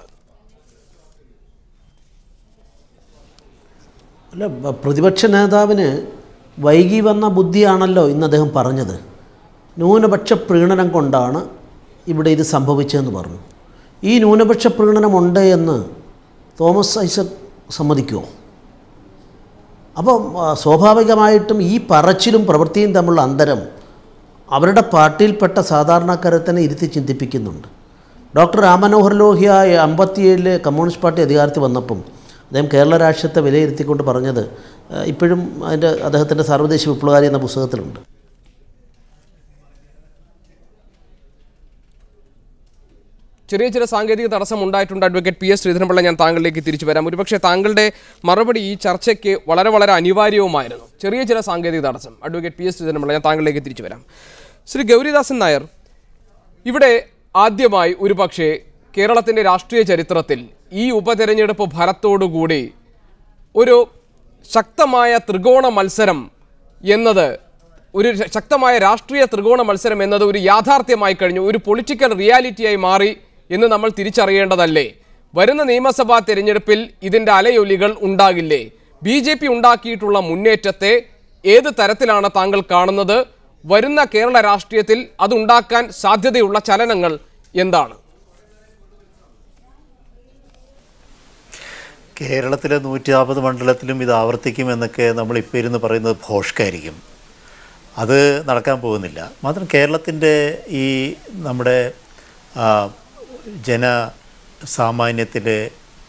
അല്ല ബ- പ്രതിപക്ഷ നേതാവിന് വൈകി വന്ന ബുദ്ധിയാണല്ലോ ഇന്ന് അദ്ദേഹം പറഞ്ഞത് ന്യൂനപക്ഷ പ്രീണനം കൊണ്ടാണ് ഇവിടെ ഇത് സംഭവിച്ചതെന്ന് പറഞ്ഞു ഈ ന്യൂനപക്ഷ പ്രീണനമുണ്ട് എന്ന് തോമസ് ഐസക് സമ്മതിക്കുമോ അപ്പം ആ, സ്വാഭാവികമായിട്ടും ഈ പറച്ചിലും പ്രവൃത്തിയും തമ്മിലുള്ള അന്തരം അവരുടെ പാർട്ടിയിൽപ്പെട്ട സാധാരണക്കാരെ തന്നെ ഇരുത്തി ചിന്തിപ്പിക്കുന്നുണ്ട് ഡോക്ടർ രാമമനോഹർ ലോഹ്യ അമ്പത്തിയേഴില് കമ്മ്യൂണിസ്റ്റ് പാർട്ടി അധികാരത്തിൽ വന്നപ്പം അദ്ദേഹം കേരള രാഷ്ട്രീയത്തെ വിലയിരുത്തിക്കൊണ്ട് പറഞ്ഞത് ഏഹ്, ഇപ്പോഴും അതിൻ്റെ അദ്ദേഹത്തിൻ്റെ സർവ്വദേശ വിപ്ലവകാരി എന്ന പുസ്തകത്തിലുണ്ട് ചെറിയ ചില സാങ്കേതിക തടസ്സം ഉണ്ടായിട്ടുണ്ട് അഡ്വക്കേറ്റ് പി എസ് ശ്രീധരൻപിള്ള ഞാൻ താങ്കളിലേക്ക് തിരിച്ചു വരാം ഒരുപക്ഷെ താങ്കളുടെ മറുപടി ഈ ചർച്ചയ്ക്ക് വളരെ വളരെ അനിവാര്യവുമായിരുന്നു ചെറിയ ചില സാങ്കേതിക തടസ്സം അഡ്വക്കേറ്റ് പി എസ് ശ്രീധരൻപിള്ള ഞാൻ താങ്കളിലേക്ക് തിരിച്ചു വരാം ശ്രീ ഗൗരിദാസൻ നായർ ഇവിടെ ആദ്യമായി ഒരുപക്ഷെ കേരളത്തിൻ്റെ രാഷ്ട്രീയ ചരിത്രത്തിൽ ഈ ഉപതെരഞ്ഞെടുപ്പ് ഫലത്തോടുകൂടി ഒരു ശക്തമായ ത്രികോണ മത്സരം എന്നത് ഒരു ശക്തമായ രാഷ്ട്രീയ ത്രികോണ മത്സരം എന്നത് ഒരു യാഥാർത്ഥ്യമായി കഴിഞ്ഞു ഒരു പൊളിറ്റിക്കൽ റിയാലിറ്റിയായി മാറി എന്ന് നമ്മൾ തിരിച്ചറിയേണ്ടതല്ലേ വരുന്ന നിയമസഭാ തെരഞ്ഞെടുപ്പിൽ ഇതിൻ്റെ അലയൊലികൾ ഉണ്ടാകില്ലേ ബി ജെ പി ഉണ്ടാക്കിയിട്ടുള്ള മുന്നേറ്റത്തെ ഏത് തരത്തിലാണ് താങ്കൾ കാണുന്നത് വരുന്ന കേരള രാഷ്ട്രീയത്തിൽ അതുണ്ടാക്കാൻ സാധ്യതയുള്ള ചലനങ്ങൾ എന്താണ് കേരളത്തിലെ നൂറ്റി നാൽപ്പത് മണ്ഡലത്തിലും ഇത് ആവർത്തിക്കുമെന്നൊക്കെ നമ്മൾ ഇപ്പോൾ ഇരുന്ന് പറയുന്നത് ഭോഷ്കായിരിക്കും അത് നടക്കാൻ പോകുന്നില്ല മാത്രം കേരളത്തിൻ്റെ ഈ നമ്മുടെ ആ, ജന സാമാന്യത്തിലെ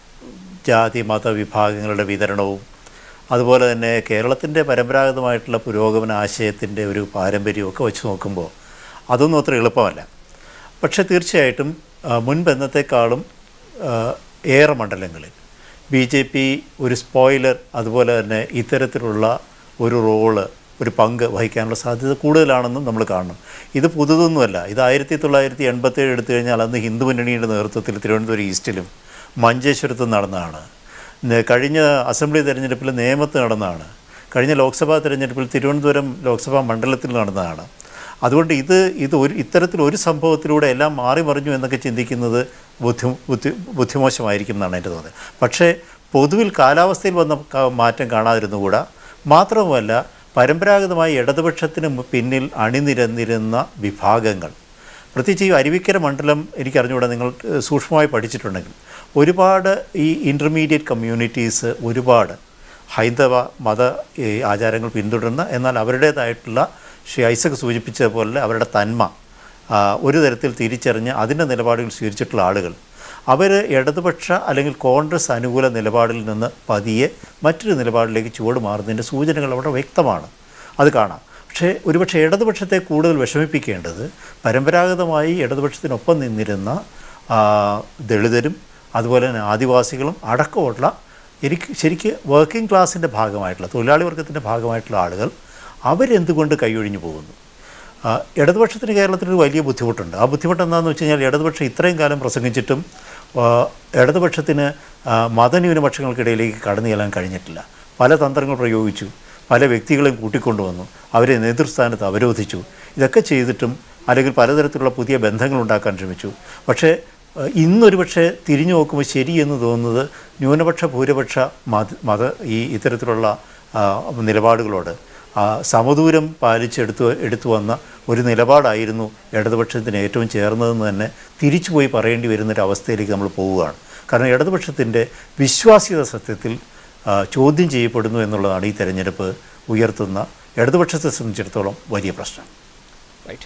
ജാതി മത വിഭാഗങ്ങളുടെ വിതരണവും അതുപോലെ തന്നെ കേരളത്തിൻ്റെ പരമ്പരാഗതമായിട്ടുള്ള പുരോഗമന ആശയത്തിൻ്റെ ഒരു പാരമ്പര്യമൊക്കെ വെച്ച് നോക്കുമ്പോൾ അതൊന്നും അത്ര എളുപ്പമല്ല പക്ഷേ തീർച്ചയായിട്ടും ആ, മുൻപ് എന്നത്തെക്കാളും ആ, ഏറെ മണ്ഡലങ്ങളിൽ ബി ജെ പി ഒരു സ്പോയിലർ അതുപോലെ തന്നെ ഇത്തരത്തിലുള്ള ഒരു റോള് ഒരു പങ്ക് വഹിക്കാനുള്ള സാധ്യത കൂടുതലാണെന്നും നമ്മൾ കാണണം ഇത് പുതുതൊന്നുമല്ല ഇത് ആയിരത്തി തൊള്ളായിരത്തി എൺപത്തേഴ് എടുത്തു കഴിഞ്ഞാൽ അന്ന് ഹിന്ദു മുന്നണിയുടെ നേതൃത്വത്തിൽ തിരുവനന്തപുരം ഈസ്റ്റിലും മഞ്ചേശ്വരത്തും നടന്നതാണ് നെ- കഴിഞ്ഞ അസംബ്ലി തെരഞ്ഞെടുപ്പിൽ നേമത്ത് നടന്നതാണ് കഴിഞ്ഞ ലോക്സഭാ തെരഞ്ഞെടുപ്പിൽ തിരുവനന്തപുരം ലോക്സഭാ മണ്ഡലത്തിൽ നടന്നതാണ് അതുകൊണ്ട് ഇത് ഇത് ഒരു ഇത്തരത്തിൽ ഒരു സംഭവത്തിലൂടെ എല്ലാം മാറി മറിഞ്ഞു എന്നൊക്കെ ചിന്തിക്കുന്നത് ബുദ്ധി ബുദ്ധി ബുദ്ധിമോശമായിരിക്കും എന്നാണ് എൻ്റെ തോന്നുന്നത് പക്ഷേ പൊതുവിൽ കാലാവസ്ഥയിൽ വന്ന ക- മാറ്റം കാണാതിരുന്നുകൂടാ മാത്രവുമല്ല പരമ്പരാഗതമായി ഇടതുപക്ഷത്തിന് മു- പിന്നിൽ അണിനിരന്നിരുന്ന വിഭാഗങ്ങൾ പ്രത്യേകിച്ച് ഈ അരുവിക്കര മണ്ഡലം എനിക്കറിഞ്ഞുകൂടാ നിങ്ങൾ ഏഹ്, സൂക്ഷ്മമായി പഠിച്ചിട്ടുണ്ടെങ്കിൽ ഒരുപാട് ഈ ഇൻ്റർമീഡിയറ്റ് കമ്മ്യൂണിറ്റീസ് ഒരുപാട് ഹൈന്ദവ മത ഈ ആചാരങ്ങൾ പിന്തുടരുന്ന എന്നാൽ അവരുടേതായിട്ടുള്ള ശ്രീ ഐസക് സൂചിപ്പിച്ചതുപോലെ അവരുടെ തന്മ ആ, ഒരു തരത്തിൽ തിരിച്ചറിഞ്ഞ് അതിൻ്റെ നിലപാടുകൾ സ്വീകരിച്ചിട്ടുള്ള ആളുകൾ അവർ ഇടതുപക്ഷ അല്ലെങ്കിൽ കോൺഗ്രസ് അനുകൂല നിലപാടിൽ നിന്ന് പതിയെ മറ്റൊരു നിലപാടിലേക്ക് ചുവട് മാറുന്നതിൻ്റെ സൂചനകൾ അവിടെ വ്യക്തമാണ് അത് കാണാം പക്ഷേ ഒരുപക്ഷെ ഇടതുപക്ഷത്തെ കൂടുതൽ വിഷമിപ്പിക്കേണ്ടത് പരമ്പരാഗതമായി ഇടതുപക്ഷത്തിനൊപ്പം നിന്നിരുന്ന ആ, ദളിതരും അതുപോലെ തന്നെ ആദിവാസികളും അടക്കമുള്ള എനിക്ക് ശരിക്ക് വർക്കിംഗ് ക്ലാസ്സിൻ്റെ ഭാഗമായിട്ടുള്ള തൊഴിലാളി വർഗത്തിൻ്റെ ഭാഗമായിട്ടുള്ള ആളുകൾ അവരെന്തുകൊണ്ട് കൈയൊഴിഞ്ഞു പോകുന്നു ആ, ഇടതുപക്ഷത്തിന് കേരളത്തിൽ ഒരു വലിയ ബുദ്ധിമുട്ടുണ്ട് ആ ബുദ്ധിമുട്ട് എന്താണെന്ന് വെച്ച് കഴിഞ്ഞാൽ ഇടതുപക്ഷം ഇത്രയും കാലം പ്രസംഗിച്ചിട്ടും ആ, ഇടതുപക്ഷത്തിന് ആ, മതന്യൂനപക്ഷങ്ങൾക്കിടയിലേക്ക് കടന്നു ചെല്ലാൻ കഴിഞ്ഞിട്ടില്ല പല തന്ത്രങ്ങൾ പ്രയോഗിച്ചു പല വ്യക്തികളെയും കൂട്ടിക്കൊണ്ടുവന്നു അവരെ നേതൃസ്ഥാനത്ത് അവരോധിച്ചു ഇതൊക്കെ ചെയ്തിട്ടും അല്ലെങ്കിൽ പലതരത്തിലുള്ള പുതിയ ബന്ധങ്ങൾ ഉണ്ടാക്കാൻ ശ്രമിച്ചു പക്ഷേ ആ, ഇന്നൊരു പക്ഷേ തിരിഞ്ഞു നോക്കുമ്പോൾ ശരിയെന്ന് തോന്നുന്നത് ന്യൂനപക്ഷ ഭൂരിപക്ഷ മത മത ഈ ഇത്തരത്തിലുള്ള ആ, നിലപാടുകളോട് ആ, സമദൂരം പാലിച്ചെടുത്തു എടുത്തു വന്ന ഒരു നിലപാടായിരുന്നു ഇടതുപക്ഷത്തിന് ഏറ്റവും ചേർന്നതെന്ന് തന്നെ തിരിച്ചുപോയി പറയേണ്ടി വരുന്നൊരു അവസ്ഥയിലേക്ക് നമ്മൾ പോവുകയാണ് കാരണം ഇടതുപക്ഷത്തിൻ്റെ വിശ്വാസ്യത സത്യത്തിൽ ആ, ചോദ്യം ചെയ്യപ്പെടുന്നു എന്നുള്ളതാണ് ഈ തെരഞ്ഞെടുപ്പ് ഉയർത്തുന്ന ഇടതുപക്ഷത്തെ സംബന്ധിച്ചിടത്തോളം വലിയ പ്രശ്നം റൈറ്റ്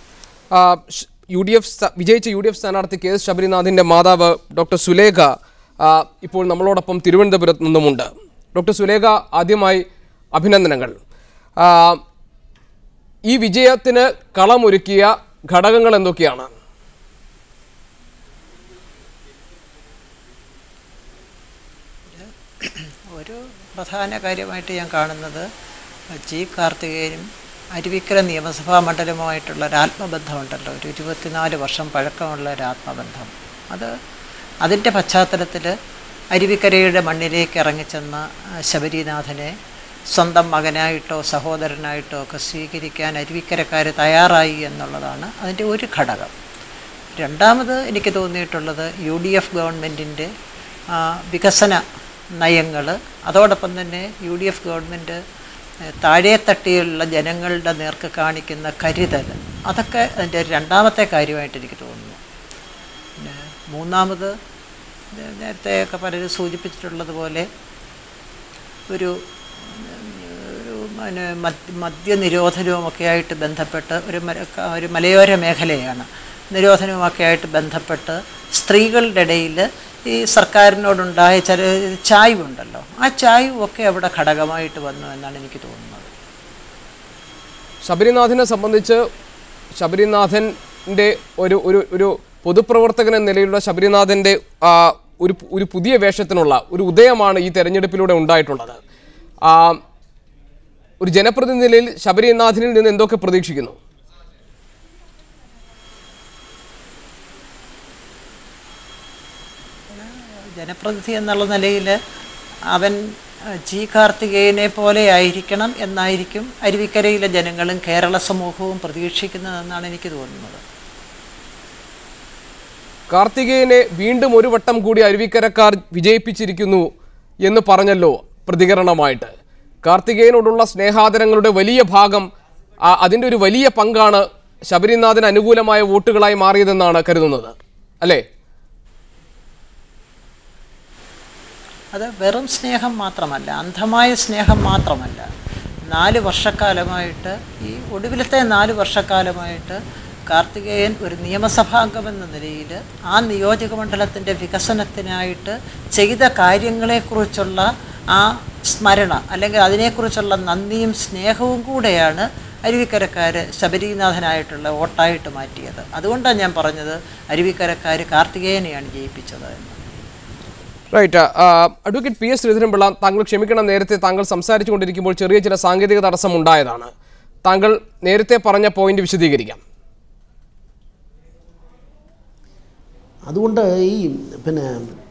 യു ഡി എഫ് വിജയിച്ച യു ഡി എഫ് സ്ഥാനാർത്ഥി കെ എസ് ശബരിനാഥിൻ്റെ മാതാവ് ഡോക്ടർ സുലേഖ ആ, ഇപ്പോൾ നമ്മളോടൊപ്പം തിരുവനന്തപുരത്ത് നിന്നുമുണ്ട് ഡോക്ടർ സുലേഖ ആദ്യമായി അഭിനന്ദനങ്ങൾ ആ, ഈ വിജയത്തിന് കളമൊരുക്കിയ ഘടകങ്ങൾ എന്തൊക്കെയാണ് ഒരു പ്രധാന കാര്യമായിട്ട് ഞാൻ കാണുന്നത് ജി കാർത്തികേയനും അരുവിക്കര നിയമസഭാ മണ്ഡലവുമായിട്ടുള്ള ഒരു ആത്മബന്ധമുണ്ടല്ലോ ഒരു ഇരുപത്തിനാല് വർഷം പഴക്കമുള്ള ഒരു ആത്മബന്ധം അത് അതിൻ്റെ പശ്ചാത്തലത്തിൽ അരുവിക്കരയുടെ മണ്ണിലേക്ക് ഇറങ്ങിച്ചെന്ന ആ, ശബരിനാഥനെ സ്വന്തം മകനായിട്ടോ സഹോദരനായിട്ടോ ഒക്കെ സ്വീകരിക്കാൻ അരുവിക്കരക്കാർ തയ്യാറായി എന്നുള്ളതാണ് അതിൻ്റെ ഒരു ഘടകം രണ്ടാമത് എനിക്ക് തോന്നിയിട്ടുള്ളത് യു ഡി എഫ് ഗവൺമെൻറ്റിൻ്റെ വികസന നയങ്ങൾ അതോടൊപ്പം തന്നെ യു ഡി എഫ് ഗവൺമെൻറ് താഴെത്തട്ടിലുള്ള ജനങ്ങളുടെ നേർക്ക് കാണിക്കുന്ന കരുതൽ അതൊക്കെ അതിൻ്റെ രണ്ടാമത്തെ കാര്യമായിട്ട് എനിക്ക് തോന്നുന്നു പിന്നെ മൂന്നാമത് നേ- നേരത്തെയൊക്കെ പലരും സൂചിപ്പിച്ചിട്ടുള്ളതുപോലെ ഒരു ഒരു പിന്നെ മദ്യ മദ്യനിരോധനവുമൊക്കെ ആയിട്ട് ബന്ധപ്പെട്ട് ഒരു മല- ഒരു മലയോര മേഖലയാണ് നിരോധനവുമൊക്കെ ആയിട്ട് ബന്ധപ്പെട്ട് സ്ത്രീകളുടെ ഇടയിൽ ഈ സർക്കാരിനോടുണ്ടായ ചില ചായ്വുണ്ടല്ലോ ആ ചായ്വൊക്കെ അവിടെ ഘടകമായിട്ട് വന്നു എന്നാണ് എനിക്ക് തോന്നുന്നത് ശബരിനാഥിനെ സംബന്ധിച്ച് ശബരിനാഥൻ്റെ ഒരു ഒരു ഒരു പൊതുപ്രവർത്തകൻ എന്ന നിലയിലുള്ള ശബരിനാഥൻ്റെ ആ, ഒരു ഒരു പുതിയ വേഷത്തിനുള്ള ഒരു ഉദയമാണ് ഈ തെരഞ്ഞെടുപ്പിലൂടെ ഉണ്ടായിട്ടുള്ളത് ആ, ഒരു ജനപ്രതിനിധി നിലയിൽ ശബരിനാഥനിൽ നിന്ന് എന്തൊക്കെ പ്രതീക്ഷിക്കുന്നു ജനപ്രതിനിധി എന്നുള്ള നിലയിൽ അവൻ അഹ്, ജി കാർത്തികേയനെ പോലെ ആയിരിക്കണം എന്നായിരിക്കും അരുവിക്കരയിലെ ജനങ്ങളും കേരള സമൂഹവും പ്രതീക്ഷിക്കുന്നതെന്നാണ് എനിക്ക് തോന്നുന്നത് കാർത്തികേയനെ വീണ്ടും ഒരു വട്ടം കൂടി അരുവിക്കരക്കാർ വിജയിപ്പിച്ചിരിക്കുന്നു എന്ന് പറഞ്ഞല്ലോ പ്രതികരണമായിട്ട് കാർത്തികേയനോടുള്ള സ്നേഹാദരങ്ങളുടെ വലിയ ഭാഗം ആ, അതിൻ്റെ ഒരു വലിയ പങ്കാണ് ശബരിനാഥന് അനുകൂലമായ വോട്ടുകളായി മാറിയതെന്നാണ് കരുതുന്നത് അല്ലേ അത് വെറും സ്നേഹം മാത്രമല്ല അന്ധമായ സ്നേഹം മാത്രമല്ല നാല് വർഷക്കാലമായിട്ട് ഈ ഒടുവിലത്തെ നാല് വർഷക്കാലമായിട്ട് കാർത്തികേയൻ ഒരു നിയമസഭാംഗമെന്ന നിലയിൽ ആ നിയോജക മണ്ഡലത്തിൻ്റെ വികസനത്തിനായിട്ട് ചെയ്ത കാര്യങ്ങളെക്കുറിച്ചുള്ള ആ സ്മരണ അല്ലെങ്കിൽ അതിനെക്കുറിച്ചുള്ള നന്ദിയും സ്നേഹവും കൂടെയാണ് അരുവിക്കരക്കാർ ശബരിനാഥനായിട്ടുള്ള വോട്ടായിട്ട് മാറ്റിയത് അതുകൊണ്ടാണ് ഞാൻ പറഞ്ഞത് അരുവിക്കരക്കാർ കാർത്തികേയനെയാണ് ജയിപ്പിച്ചത് എന്ന് right advocate P S Sreedharan Pillai താങ്കൾ ക്ഷമിക്കണം നേരത്തെ താങ്കൾ സംസാരിച്ചു കൊണ്ടിരിക്കുമ്പോൾ ചെറിയ ചില സാങ്കേതിക തടസ്സം ഉണ്ടായതാണ് താങ്കൾ നേരത്തെ പറഞ്ഞ പോയിന്റ് വിശദീകരിക്കാം അതുകൊണ്ട് ഈ പിന്നെ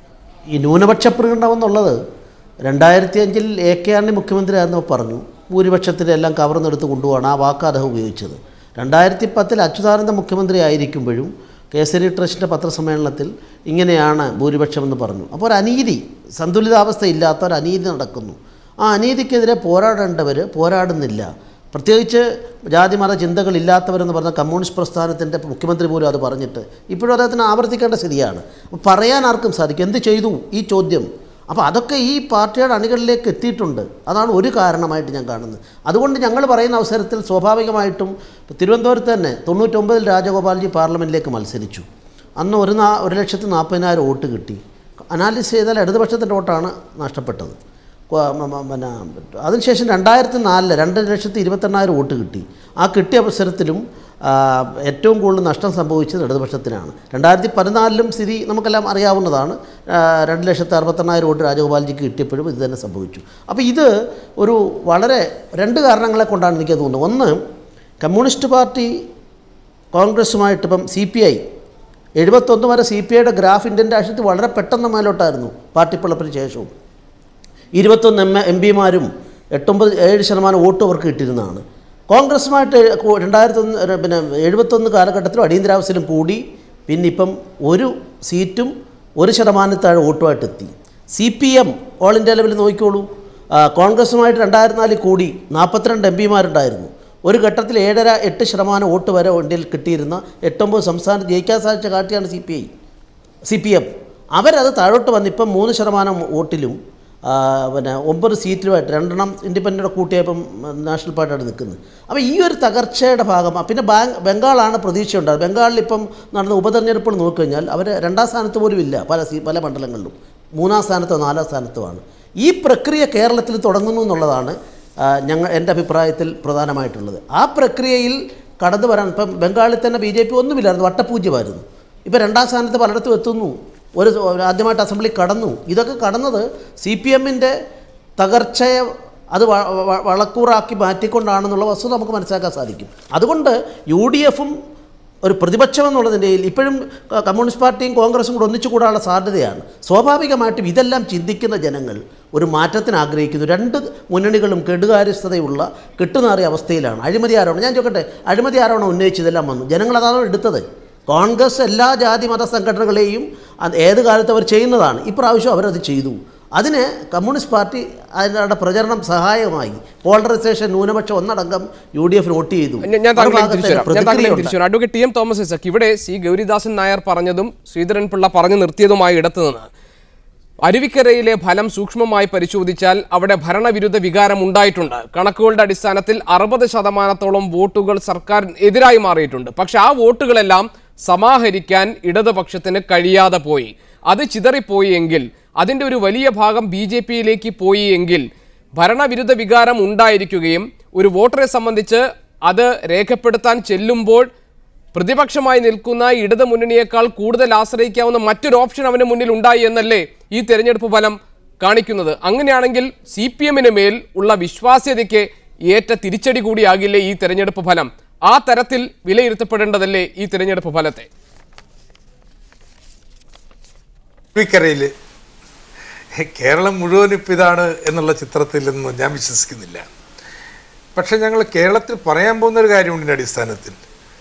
ഈ ന്യൂനപക്ഷ പ്രീണനം എന്നുള്ളത് രണ്ടായിരത്തി അഞ്ചിൽ എ കെ ആറിന് മുഖ്യമന്ത്രിയായിരുന്നപ്പോൾ പറഞ്ഞു ഭൂരിപക്ഷത്തിൻ്റെ എല്ലാം കവർന്നെടുത്ത് കൊണ്ടുപോകണം ആ വാക്ക് അദ്ദേഹം ഉപയോഗിച്ചത് രണ്ടായിരത്തി പത്തിൽ അച്യുതാനന്ദ മുഖ്യമന്ത്രി ആയിരിക്കുമ്പോഴും കേസരി ട്രസ്റ്റിൻ്റെ പത്രസമ്മേളനത്തിൽ ഇങ്ങനെയാണ് ഭൂരിപക്ഷമെന്ന് പറഞ്ഞു അപ്പോൾ ഒരു അനീതി സന്തുലിതാവസ്ഥ ഇല്ലാത്ത ഒരു അനീതി നടക്കുന്നു ആ അനീതിക്കെതിരെ പോരാടേണ്ടവർ പോരാടുന്നില്ല പ്രത്യേകിച്ച് ജാതിമത ചിന്തകളില്ലാത്തവരെന്ന് പറഞ്ഞ കമ്മ്യൂണിസ്റ്റ് പ്രസ്ഥാനത്തിൻ്റെ മുഖ്യമന്ത്രി പോലും അത് പറഞ്ഞിട്ട് ഇപ്പോഴും അദ്ദേഹത്തിന് ആവർത്തിക്കേണ്ട സ്ഥിതിയാണ് അപ്പോൾ പറയാൻ ആർക്കും സാധിക്കും എന്ത് ചെയ്തു ഈ ചോദ്യം അപ്പോൾ അതൊക്കെ ഈ പാർട്ടിയുടെ അണികളിലേക്ക് എത്തിയിട്ടുണ്ട് അതാണ് ഒരു കാരണമായിട്ട് ഞാൻ കാണുന്നത് അതുകൊണ്ട് ഞങ്ങൾ പറയുന്ന അവസരത്തിൽ സ്വാഭാവികമായിട്ടും ഇപ്പം തിരുവനന്തപുരത്ത് തന്നെ തൊണ്ണൂറ്റൊമ്പതിൽ രാജഗോപാൽജി പാർലമെൻറ്റിലേക്ക് മത്സരിച്ചു അന്ന് ഒരു നാ ഒരു ലക്ഷത്തി നാൽപ്പതിനായിരം വോട്ട് കിട്ടി അനാലിസിസ് ചെയ്താൽ ഇടതുപക്ഷത്തിൻ്റെ വോട്ടാണ് നഷ്ടപ്പെട്ടത് കൊ- മ- മ- പിന്നെ അതിനുശേഷം രണ്ടായിരത്തി നാലില് രണ്ട് ലക്ഷത്തി ഇരുപത്തെണ്ണായിരം വോട്ട് കിട്ടി ആ കിട്ടിയ അവസരത്തിലും ആ, ഏറ്റവും കൂടുതൽ നഷ്ടം സംഭവിച്ചത് ഇടതുപക്ഷത്തിനാണ് രണ്ടായിരത്തി പതിനാലിലും സ്ഥിതി നമുക്കെല്ലാം അറിയാവുന്നതാണ് ആ, രണ്ട് ലക്ഷത്തി അറുപത്തെണ്ണായിരം വോട്ട് രാജഗോപാൽജിക്ക് കിട്ടിയപ്പോഴും ഇത് തന്നെ സംഭവിച്ചു അപ്പോൾ ഇത് ഒരു വളരെ രണ്ട് കാരണങ്ങളെ കൊണ്ടാണ് എനിക്ക് തോന്നുന്നത് ഒന്ന് കമ്മ്യൂണിസ്റ്റ് പാർട്ടി കോൺഗ്രസുമായിട്ട് ഇപ്പം സി പി ഐ എഴുപത്തൊന്ന് വരെ സി പി ഐയുടെ ഗ്രാഫ് ഇന്ത്യൻ രാഷ്ട്രീയത്തിൽ വളരെ പെട്ടെന്ന് മേലോട്ടായിരുന്നു പാർട്ടി പിളപ്പിന് ശേഷവും ഇരുപത്തൊന്ന് എം എം പിമാരും എട്ടൊമ്പത് ഏഴ് ശതമാനം വോട്ട് അവർക്ക് കിട്ടിയിരുന്നതാണ് കോൺഗ്രസുമായിട്ട് കൂ- രണ്ടായിരത്തൊന്ന് ഒരു പിന്നെ എഴുപത്തൊന്ന് കാലഘട്ടത്തിലും അടിയന്തരാവസ്ഥയിലും കൂടി പിന്നെ ഇപ്പം ഒരു സീറ്റും ഒരു ശതമാനത്താഴെ വോട്ടുമായിട്ട് എത്തി C P M all India ലെവലിൽ നോക്കിക്കോളൂ ആ, കോൺഗ്രസുമായിട്ട് രണ്ടായിരത്തി നാലിൽ കൂടി നാൽപ്പത്തിരണ്ട് എം പിമാരുണ്ടായിരുന്നു ഒരു ഘട്ടത്തിൽ ഏഴര എട്ട് ശതമാനം വോട്ട് വരെ ഇന്ത്യയിൽ കിട്ടിയിരുന്ന എട്ടൊമ്പത് സംസ്ഥാനത്ത് ജയിക്കാൻ സാധിച്ച പാർട്ടിയാണ് C P I C P M അവരത് താഴോട്ട് വന്ന് ഇപ്പം മൂന്ന് ശതമാനം വോട്ടിലും ആ, പിന്നെ ഒമ്പത് സീറ്റിലുമായിട്ട് രണ്ടെണ്ണം ഇൻഡിപെൻഡൻ്റ് കൂട്ടിയപ്പം നാഷണൽ പാർട്ടിയാണ് നിൽക്കുന്നത് അപ്പോൾ ഈ ഒരു തകർച്ചയുടെ ഭാഗം പിന്നെ ബാങ്ക് ബംഗാളാണ് പ്രതീക്ഷയുണ്ടായത് ബംഗാളിൽ ഇപ്പം നടന്ന ഉപതെരഞ്ഞെടുപ്പുകൾ നോക്കിക്കഴിഞ്ഞാൽ അവർ രണ്ടാം സ്ഥാനത്ത് പോലും ഇല്ല പല സീ പല മണ്ഡലങ്ങളിലും മൂന്നാം സ്ഥാനത്തോ നാലാം സ്ഥാനത്തുമാണ് ഈ പ്രക്രിയ കേരളത്തിൽ തുടങ്ങുന്നു എന്നുള്ളതാണ് ആ, ഞങ്ങൾ എൻ്റെ അഭിപ്രായത്തിൽ പ്രധാനമായിട്ടുള്ളത് ആ പ്രക്രിയയിൽ കടന്നു വരാൻ ഇപ്പം ബംഗാളിൽ തന്നെ ബി ജെ പി ഒന്നുമില്ലായിരുന്നു വട്ടപൂജ്യമായിരുന്നു ഇപ്പോൾ രണ്ടാം സ്ഥാനത്ത് പലയിടത്തും എത്തുന്നു ഒരു ഒരു ആദ്യമായിട്ട് അസംബ്ലി കടന്നു ഇതൊക്കെ കടന്നത് സി പി എമ്മിൻ്റെ തകർച്ചയെ അത് വ- വ- വളക്കൂറാക്കി മാറ്റിക്കൊണ്ടാണെന്നുള്ള വസ്തുത നമുക്ക് മനസ്സിലാക്കാൻ സാധിക്കും അതുകൊണ്ട് യു ഡി എഫും ഒരു പ്രതിപക്ഷം എന്നുള്ളതിൻ്റെ ഇപ്പോഴും ക- കമ്മ്യൂണിസ്റ്റ് പാർട്ടിയും കോൺഗ്രസും കൂടെ ഒന്നിച്ചു കൂടാനുള്ള സാധ്യതയാണ് സ്വാഭാവികമായിട്ടും ഇതെല്ലാം ചിന്തിക്കുന്ന ജനങ്ങൾ ഒരു മാറ്റത്തിന് ആഗ്രഹിക്കുന്നു രണ്ട് മുന്നണികളും കെടുകാര്യസ്ഥതയുള്ള കെട്ടുനാറിയ അവസ്ഥയിലാണ് അഴിമതി ആരോപണം ഞാൻ ചോദിക്കട്ടെ അഴിമതി ആരോപണം ഉന്നയിച്ചതെല്ലാം വന്നു ജനങ്ങൾ അതാണ് എടുത്തത് കോൺഗ്രസ് എല്ലാ ജാതി മത സംഘടനകളെയും അത് ഏത് കാലത്ത് അവർ ചെയ്യുന്നതാണ് ഇപ്രാവശ്യം അവരത് ചെയ്തു അതിന് കമ്മ്യൂണിസ്റ്റ് പാർട്ടി അതിൻ്റെ പ്രചരണം സഹായകമായി പോളറൈസേഷൻ ന്യൂനപക്ഷം ഒന്നടങ്കം യു ഡി എഫ് വോട്ട് ചെയ്തു ഞാൻ- ഞാൻ താങ്കളെ മറുഭാഗത്ത് തിരിച്ചു വരാം ഞാൻ താങ്കളെ പ്രതിക്രിയ തിരിച്ചു വരാം advocate T M Thomas Isaac ഇവിടെ സി ഗൗരിദാസൻ നായർ പറഞ്ഞതും ശ്രീധരൻ പിള്ള പറഞ്ഞു നിർത്തിയതുമായ ഇടത്ത് നിന്ന് അരുവിക്കരയിലെ ഫലം സൂക്ഷ്മമായി പരിശോധിച്ചാൽ അവിടെ ഭരണവിരുദ്ധ വികാരം ഉണ്ടായിട്ടുണ്ട് കണക്കുകളുടെ അടിസ്ഥാനത്തിൽ അറുപത് ശതമാനത്തോളം വോട്ടുകൾ സർക്കാർ എതിരായി മാറിയിട്ടുണ്ട് പക്ഷെ ആ വോട്ടുകളെല്ലാം സമാഹരിക്കാൻ ഇടതുപക്ഷത്തിന് കഴിയാതെ പോയി അത് ചിതറിപ്പോയി എങ്കിൽ അതിൻ്റെ ഒരു വലിയ ഭാഗം ബി ജെ പിയിലേക്ക് പോയി എങ്കിൽ ഭരണവിരുദ്ധ വികാരം ഉണ്ടായിരിക്കുകയും ഒരു വോട്ടറെ സംബന്ധിച്ച് അത് രേഖപ്പെടുത്താൻ ചെല്ലുമ്പോൾ പ്രതിപക്ഷമായി നിൽക്കുന്ന ഇടത് മുന്നണിയേക്കാൾ കൂടുതൽ ആശ്രയിക്കാവുന്ന മറ്റൊരു ഓപ്ഷൻ അവന് മുന്നിൽ ഉണ്ടായി എന്നല്ലേ ഈ തെരഞ്ഞെടുപ്പ് ഫലം കാണിക്കുന്നത് അങ്ങനെയാണെങ്കിൽ സി പി എമ്മിന് മേൽ ഉള്ള വിശ്വാസ്യതയ്ക്ക് ഏറ്റ തിരിച്ചടി കൂടിയാകില്ലേ ഈ തെരഞ്ഞെടുപ്പ് ഫലം ആ തരത്തിൽ വിലയിരുത്തപ്പെടേണ്ടതല്ലേ ഈ തെരഞ്ഞെടുപ്പ് ഫലത്തെ അരുവിക്കരയിൽ കേരളം മുഴുവൻ ഇപ്പം ഇതാണ് എന്നുള്ള ചിത്രത്തിലൊന്നും ഞാൻ വിശ്വസിക്കുന്നില്ല പക്ഷെ ഞങ്ങൾ കേരളത്തിൽ പറയാൻ പോകുന്ന ഒരു കാര്യമുണ്ട് ഇതിൻ്റെ അടിസ്ഥാനത്തിൽ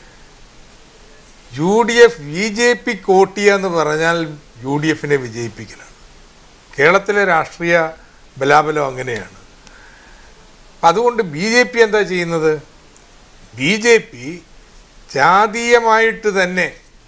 U D F B J P കോട്ടിയ എന്ന് പറഞ്ഞാൽ യു ഡി എഫിനെ വിജയിപ്പിക്കലാണ് കേരളത്തിലെ രാഷ്ട്രീയ ബലാബലം അങ്ങനെയാണ് അപ്പം അതുകൊണ്ട് ബി ജെ പി എന്താ ചെയ്യുന്നത് ബി ജെ പി ജാതീയമായിട്ട് തന്നെ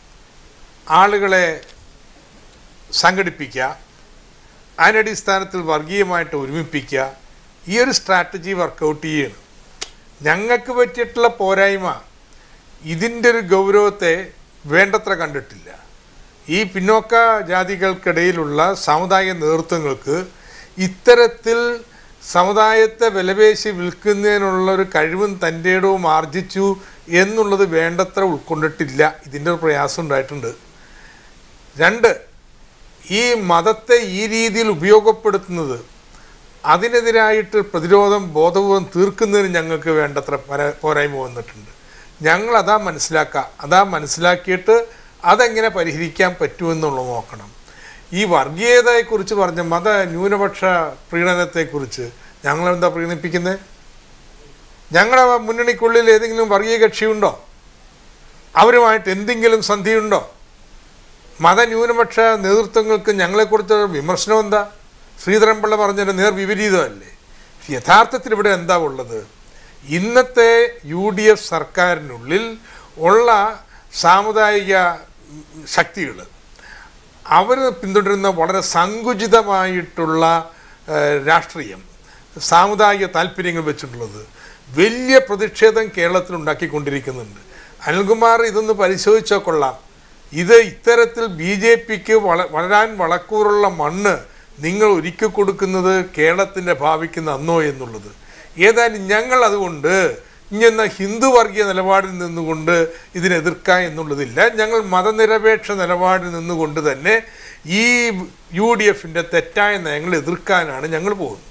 ആളുകളെ സംഘടിപ്പിക്കുക അതിനടിസ്ഥാനത്തിൽ വർഗീയമായിട്ട് ഒരുമിപ്പിക്കുക ഈ ഒരു സ്ട്രാറ്റജി വർക്കൗട്ട് ചെയ്യണം ഞങ്ങൾക്ക് പറ്റിയിട്ടുള്ള പോരായ്മ ഇതിൻ്റെ ഒരു ഗൗരവത്തെ വേണ്ടത്ര കണ്ടിട്ടില്ല ഈ പിന്നോക്ക ജാതികൾക്കിടയിലുള്ള സാമുദായിക നേതൃത്വങ്ങൾക്ക് ഇത്തരത്തിൽ സമുദായത്തെ വിലപേശി വിൽക്കുന്നതിനുള്ള ഒരു കഴിവും തൻ്റെ ഇടവും ആർജിച്ചു എന്നുള്ളത് വേണ്ടത്ര ഉൾക്കൊണ്ടിട്ടില്ല ഇതിൻ്റെ ഒരു പ്രയാസം ഉണ്ടായിട്ടുണ്ട് രണ്ട് ഈ മതത്തെ ഈ രീതിയിൽ ഉപയോഗപ്പെടുത്തുന്നത് അതിനെതിരായിട്ട് പ്രതിരോധം ബോധപൂർവം തീർക്കുന്നതിന് ഞങ്ങൾക്ക് വേണ്ടത്ര പര- പോരായ്മ വന്നിട്ടുണ്ട് ഞങ്ങൾ അതാ മനസ്സിലാക്കുക അതാ മനസ്സിലാക്കിയിട്ട് അതെങ്ങനെ പരിഹരിക്കാൻ പറ്റുമെന്നുള്ളത് നോക്കണം ഈ വർഗീയതയെക്കുറിച്ച് പറഞ്ഞ മത ന്യൂനപക്ഷ പ്രീണനത്തെക്കുറിച്ച് ഞങ്ങളെന്താ പ്രീണിപ്പിക്കുന്നത് ഞങ്ങളുടെ മുന്നണിക്കുള്ളിൽ ഏതെങ്കിലും വർഗീയ കക്ഷിയുണ്ടോ അവരുമായിട്ട് എന്തെങ്കിലും സന്ധിയുണ്ടോ മതന്യൂനപക്ഷ നേതൃത്വങ്ങൾക്ക് ഞങ്ങളെക്കുറിച്ച് വിമർശനം എന്താ ശ്രീധരൻപിള്ള പറഞ്ഞൊരു നേർ വിപരീതമല്ലേ യഥാർത്ഥത്തിൽ ഇവിടെ എന്താ ഉള്ളത് ഇന്നത്തെ യു ഡി എഫ് സർക്കാരിനുള്ളിൽ ഉള്ള സാമുദായിക ശക്തികൾ അവർ പിന്തുടരുന്ന വളരെ സങ്കുചിതമായിട്ടുള്ള ഏഹ്, രാഷ്ട്രീയം സാമുദായിക താല്പര്യങ്ങൾ വെച്ചിട്ടുള്ളത് വലിയ പ്രതിഷേധം കേരളത്തിൽ ഉണ്ടാക്കിക്കൊണ്ടിരിക്കുന്നുണ്ട് അനിൽകുമാർ ഇതൊന്ന് പരിശോധിച്ചാൽ കൊള്ളാം ഇത് ഇത്തരത്തിൽ ബി ജെ പിക്ക് വള വളരാൻ വളക്കൂറുള്ള മണ്ണ് നിങ്ങൾ ഒരുക്കി കൊടുക്കുന്നത് കേരളത്തിൻ്റെ ഭാവിക്ക് നന്നോ എന്നുള്ളത് ഏതായാലും ഞങ്ങൾ അതുകൊണ്ട് ഇങ്ങനെ ഹിന്ദു വർഗീയ നിലപാടിൽ നിന്നുകൊണ്ട് ഇതിനെ എതിർക്കുക എന്നുള്ളതില്ല ഞങ്ങൾ മതനിരപേക്ഷ നിലപാടിൽ നിന്നുകൊണ്ട് തന്നെ ഈ യു ഡി എഫിൻ്റെ തെറ്റായ നയങ്ങൾ എതിർക്കാനാണ് ഞങ്ങൾ പോകുന്നത്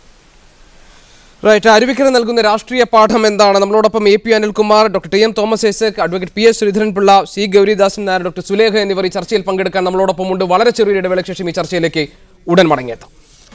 റൈറ്റ് അരുവിക്കര നൽകുന്ന രാഷ്ട്രീയ പാഠം എന്താണ് നമ്മളോടൊപ്പം A P Anilkumar doctor T M Thomas Isaac advocate P S Sreedharan Pillai C Gouridasan Nair doctor Sulekha എന്നിവർ ഈ ചർച്ചയിൽ പങ്കെടുക്കാൻ നമ്മളോടൊപ്പം ഉണ്ട് വളരെ ചെറിയൊരു ഇടവേളയ്ക്ക് ശേഷം ഈ ചർച്ചയിലേക്ക് ഉടൻ മടങ്ങിയെത്താം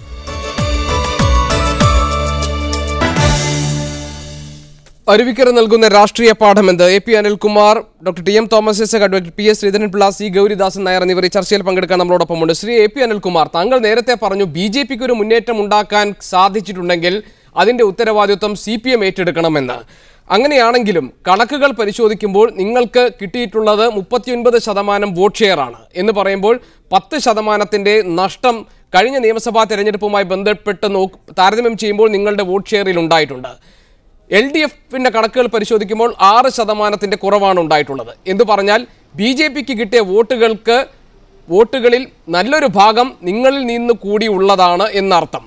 അരുവിക്കര നൽകുന്ന രാഷ്ട്രീയ പാഠം എന്ത് A P Anilkumar doctor T M Thomas Isaac advocate P S Sreedharan Pillai C Gouridasan Nair എന്നിവർ ഈ ചർച്ചയിൽ പങ്കെടുക്കാൻ നമ്മളോടൊപ്പം ഉണ്ട് ശ്രീ എ പി അനിൽകുമാർ താങ്കൾ നേരത്തെ പറഞ്ഞു ബി ജെ പിക്ക് ഒരു മുന്നേറ്റം ഉണ്ടാക്കാൻ സാധിച്ചിട്ടുണ്ടെങ്കിൽ അതിന്റെ ഉത്തരവാദിത്വം സി പി എം ഏറ്റെടുക്കണമെന്ന് അങ്ങനെയാണെങ്കിലും കണക്കുകൾ പരിശോധിക്കുമ്പോൾ നിങ്ങൾക്ക് കിട്ടിയിട്ടുള്ളത് മുപ്പത്തിയൊൻപത് ശതമാനം വോട്ട് ഷെയർ ആണ് എന്ന് പറയുമ്പോൾ പത്ത് ശതമാനത്തിന്റെ നഷ്ടം കഴിഞ്ഞ നിയമസഭാ തെരഞ്ഞെടുപ്പുമായി ബന്ധപ്പെട്ട് നോക്ക് താരതമ്യം ചെയ്യുമ്പോൾ നിങ്ങളുടെ വോട്ട് ഷെയറിൽ ഉണ്ടായിട്ടുണ്ട് എൽ ഡി എഫിന്റെ കണക്കുകൾ പരിശോധിക്കുമ്പോൾ ആറ് ശതമാനത്തിന്റെ കുറവാണ് ഉണ്ടായിട്ടുള്ളത് എന്ന് പറഞ്ഞാൽ ബി ജെ പിക്ക് കിട്ടിയ വോട്ടുകൾക്ക് വോട്ടുകളിൽ നല്ലൊരു ഭാഗം നിങ്ങളിൽ നിന്ന് കൂടി ഉള്ളതാണ് എന്നർത്ഥം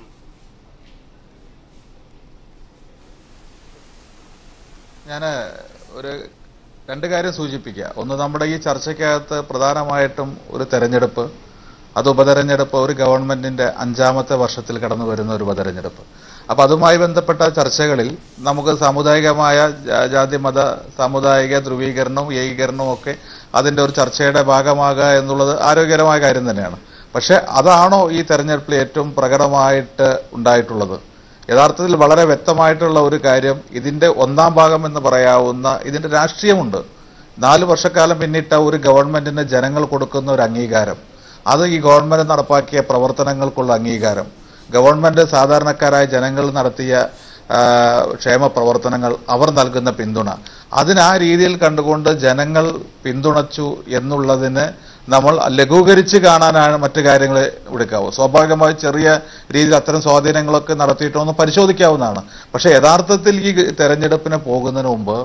ഞാൻ ഒരു രണ്ട് കാര്യം സൂചിപ്പിക്കുക ഒന്ന് നമ്മുടെ ഈ ചർച്ചയ്ക്കകത്ത് പ്രധാനമായിട്ടും ഒരു തെരഞ്ഞെടുപ്പ് അത് ഉപതെരഞ്ഞെടുപ്പ് ഒരു ഗവൺമെന്റിന്റെ അഞ്ചാമത്തെ വർഷത്തിൽ കടന്നു വരുന്ന ഒരു ഉപതെരഞ്ഞെടുപ്പ് അപ്പൊ അതുമായി ബന്ധപ്പെട്ട ചർച്ചകളിൽ നമുക്ക് സാമുദായികമായ ജാ- ജാതി മത സാമുദായിക ധ്രുവീകരണവും ഏകീകരണവും ഒക്കെ അതിന്റെ ഒരു ചർച്ചയുടെ ഭാഗമാകുക എന്നുള്ളത് ആരോഗ്യകരമായ കാര്യം തന്നെയാണ് പക്ഷെ അതാണോ ഈ തെരഞ്ഞെടുപ്പിൽ ഏറ്റവും പ്രകടമായിട്ട് ഉണ്ടായിട്ടുള്ളത് യഥാർത്ഥത്തിൽ വളരെ വ്യക്തമായിട്ടുള്ള ഒരു കാര്യം ഇതിന്റെ ഒന്നാം ഭാഗം എന്ന് പറയാവുന്ന ഇതിന്റെ രാഷ്ട്രീയമുണ്ട് നാല് വർഷക്കാലം പിന്നിട്ട ഒരു ഗവൺമെന്റിന് ജനങ്ങൾ കൊടുക്കുന്ന ഒരു അംഗീകാരം അത് ഈ ഗവൺമെന്റ് നടപ്പാക്കിയ പ്രവർത്തനങ്ങൾക്കുള്ള അംഗീകാരം ഗവൺമെന്റ് സാധാരണക്കാരായ ജനങ്ങൾ നടത്തിയ ആ, ക്ഷേമ പ്രവർത്തനങ്ങൾ അവർ നൽകുന്ന പിന്തുണ അതിന് ആ രീതിയിൽ കണ്ടുകൊണ്ട് ജനങ്ങൾ പിന്തുണച്ചു എന്നുള്ളതിന് നമ്മൾ ലഘൂകരിച്ച് കാണാനാണ് മറ്റു കാര്യങ്ങൾ എടുക്കാവൂ സ്വാഭാവികമായി ചെറിയ രീതിയിൽ അത്തരം സ്വാധീനങ്ങളൊക്കെ നടത്തിയിട്ടൊന്ന് പരിശോധിക്കാവുന്നതാണ് പക്ഷെ യഥാർത്ഥത്തിൽ ഈ തെരഞ്ഞെടുപ്പിന് പോകുന്നതിന് മുമ്പ്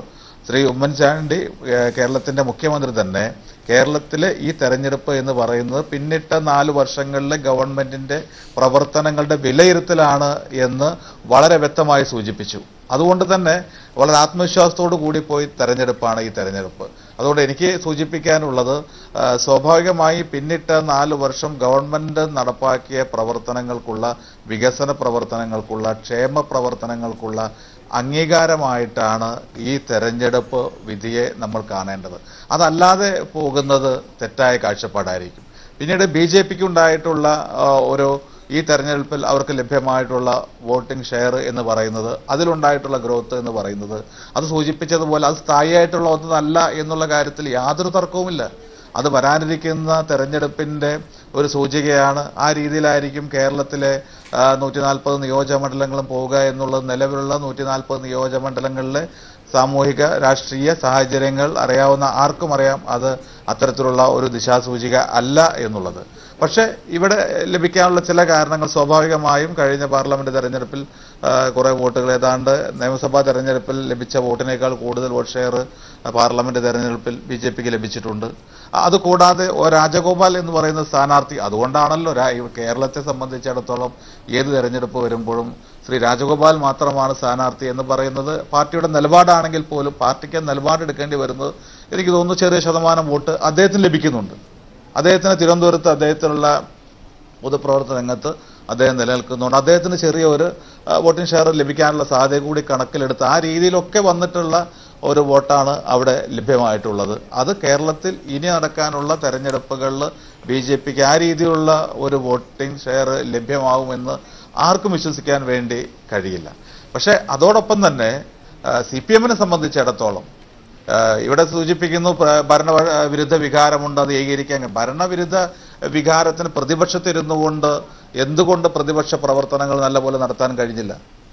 ശ്രീ ഉമ്മൻചാണ്ടി ഏഹ്, കേരളത്തിന്റെ മുഖ്യമന്ത്രി തന്നെ കേരളത്തിലെ ഈ തെരഞ്ഞെടുപ്പ് എന്ന് പറയുന്നത് പിന്നിട്ട നാല് വർഷങ്ങളിലെ ഗവൺമെന്റിന്റെ പ്രവർത്തനങ്ങളുടെ വിലയിരുത്തലാണ് എന്ന് വളരെ വ്യക്തമായി സൂചിപ്പിച്ചു അതുകൊണ്ട് തന്നെ വളരെ ആത്മവിശ്വാസത്തോടു കൂടി പോയി തെരഞ്ഞെടുപ്പാണ് ഈ തെരഞ്ഞെടുപ്പ് അതുകൊണ്ട് എനിക്ക് സൂചിപ്പിക്കാനുള്ളത് ആ, സ്വാഭാവികമായി പിന്നിട്ട നാല് വർഷം ഗവൺമെന്റ് നടപ്പാക്കിയ പ്രവർത്തനങ്ങൾക്കുള്ള വികസന പ്രവർത്തനങ്ങൾക്കുള്ള ക്ഷേമ പ്രവർത്തനങ്ങൾക്കുള്ള അംഗീകാരമായിട്ടാണ് ഈ തെരഞ്ഞെടുപ്പ് വിധിയെ നമ്മൾ കാണേണ്ടത് അതല്ലാതെ പോകുന്നത് തെറ്റായ കാഴ്ചപ്പാടായിരിക്കും പിന്നീട് ബി ജെ പിക്ക് ഉണ്ടായിട്ടുള്ള ആ, ഒരു ഈ തെരഞ്ഞെടുപ്പിൽ അവർക്ക് ലഭ്യമായിട്ടുള്ള വോട്ടിംഗ് ഷെയർ എന്ന് പറയുന്നത് അതിലുണ്ടായിട്ടുള്ള ഗ്രോത്ത് എന്ന് പറയുന്നത് അത് സൂചിപ്പിച്ചതുപോലെ അത് സ്ഥായിയായിട്ടുള്ള ഒന്നല്ല എന്നുള്ള കാര്യത്തിൽ യാതൊരു തർക്കവുമില്ല അത് വരാനിരിക്കുന്ന തെരഞ്ഞെടുപ്പിന്റെ ഒരു സൂചികയാണ് ആ രീതിയിലായിരിക്കും കേരളത്തിലെ നൂറ്റി നാൽപ്പത് നിയോജകമണ്ഡലങ്ങളും പോവുക എന്നുള്ളത് നിലവിലുള്ള നൂറ്റി നാൽപ്പത് നിയോജകമണ്ഡലങ്ങളിലെ സാമൂഹിക രാഷ്ട്രീയ സാഹചര്യങ്ങൾ അറിയാവുന്ന ആർക്കും അറിയാം അത് അത്തരത്തിലുള്ള ഒരു ദിശാസൂചിക അല്ല എന്നുള്ളത് പക്ഷേ ഇവിടെ ലഭിക്കാനുള്ള ചില കാരണങ്ങൾ സ്വാഭാവികമായും കഴിഞ്ഞ പാർലമെന്റ് തെരഞ്ഞെടുപ്പിൽ ആ, കുറെ വോട്ടുകൾ ഏതാണ്ട് നിയമസഭാ തെരഞ്ഞെടുപ്പിൽ ലഭിച്ച വോട്ടിനേക്കാൾ കൂടുതൽ വോട്ട് ഷെയർ പാർലമെന്റ് തെരഞ്ഞെടുപ്പിൽ ബി ജെ പിക്ക് ലഭിച്ചിട്ടുണ്ട് അതുകൂടാതെ ഒ രാജഗോപാൽ എന്ന് പറയുന്ന സ്ഥാനാർത്ഥി അതുകൊണ്ടാണല്ലോ രാ- ഈ കേരളത്തെ സംബന്ധിച്ചിടത്തോളം ഏത് തെരഞ്ഞെടുപ്പ് വരുമ്പോഴും ശ്രീ രാജഗോപാൽ മാത്രമാണ് സ്ഥാനാർത്ഥി എന്ന് പറയുന്നത് പാർട്ടിയുടെ നിലപാടാണെങ്കിൽ പോലും പാർട്ടിക്ക് നിലപാടെടുക്കേണ്ടി വരുന്നത് എനിക്ക് തോന്നുന്നു ചെറിയ ശതമാനം വോട്ട് അദ്ദേഹത്തിന് ലഭിക്കുന്നുണ്ട് അദ്ദേഹത്തിന് തിരുവനന്തപുരത്ത് അദ്ദേഹത്തിനുള്ള പൊതുപ്രവർത്തന രംഗത്ത് അദ്ദേഹം നിലനിൽക്കുന്നുണ്ട് അദ്ദേഹത്തിന് ചെറിയ ഒരു ആ, വോട്ടിംഗ് ഷെയർ ലഭിക്കാനുള്ള സാധ്യത കൂടി കണക്കിലെടുത്ത് ആ രീതിയിലൊക്കെ വന്നിട്ടുള്ള ഒരു വോട്ടാണ് അവിടെ ലഭ്യമായിട്ടുള്ളത് അത് കേരളത്തിൽ ഇനി നടക്കാനുള്ള തെരഞ്ഞെടുപ്പുകളിൽ ബി ജെ പിക്ക് ആ രീതിയിലുള്ള ഒരു വോട്ടിംഗ് ഷെയർ ലഭ്യമാകുമെന്ന് ആർക്കും വിശ്വസിക്കാൻ വേണ്ടി കഴിയില്ല പക്ഷേ അതോടൊപ്പം തന്നെ സി പി എമ്മിനെ സംബന്ധിച്ചിടത്തോളം ആഹ് ഇവിടെ സൂചിപ്പിക്കുന്നു പ്ര- ഭരണ വിരുദ്ധ വികാരമുണ്ട് അത് ഏകീകരിക്കാൻ കഴിയും. ഭരണവിരുദ്ധ വികാരത്തിന് പ്രതിപക്ഷത്തിരുന്നുകൊണ്ട് എന്തുകൊണ്ട് പ്രതിപക്ഷ പ്രവർത്തനങ്ങൾ നല്ലപോലെ നടത്താൻ കഴിഞ്ഞില്ല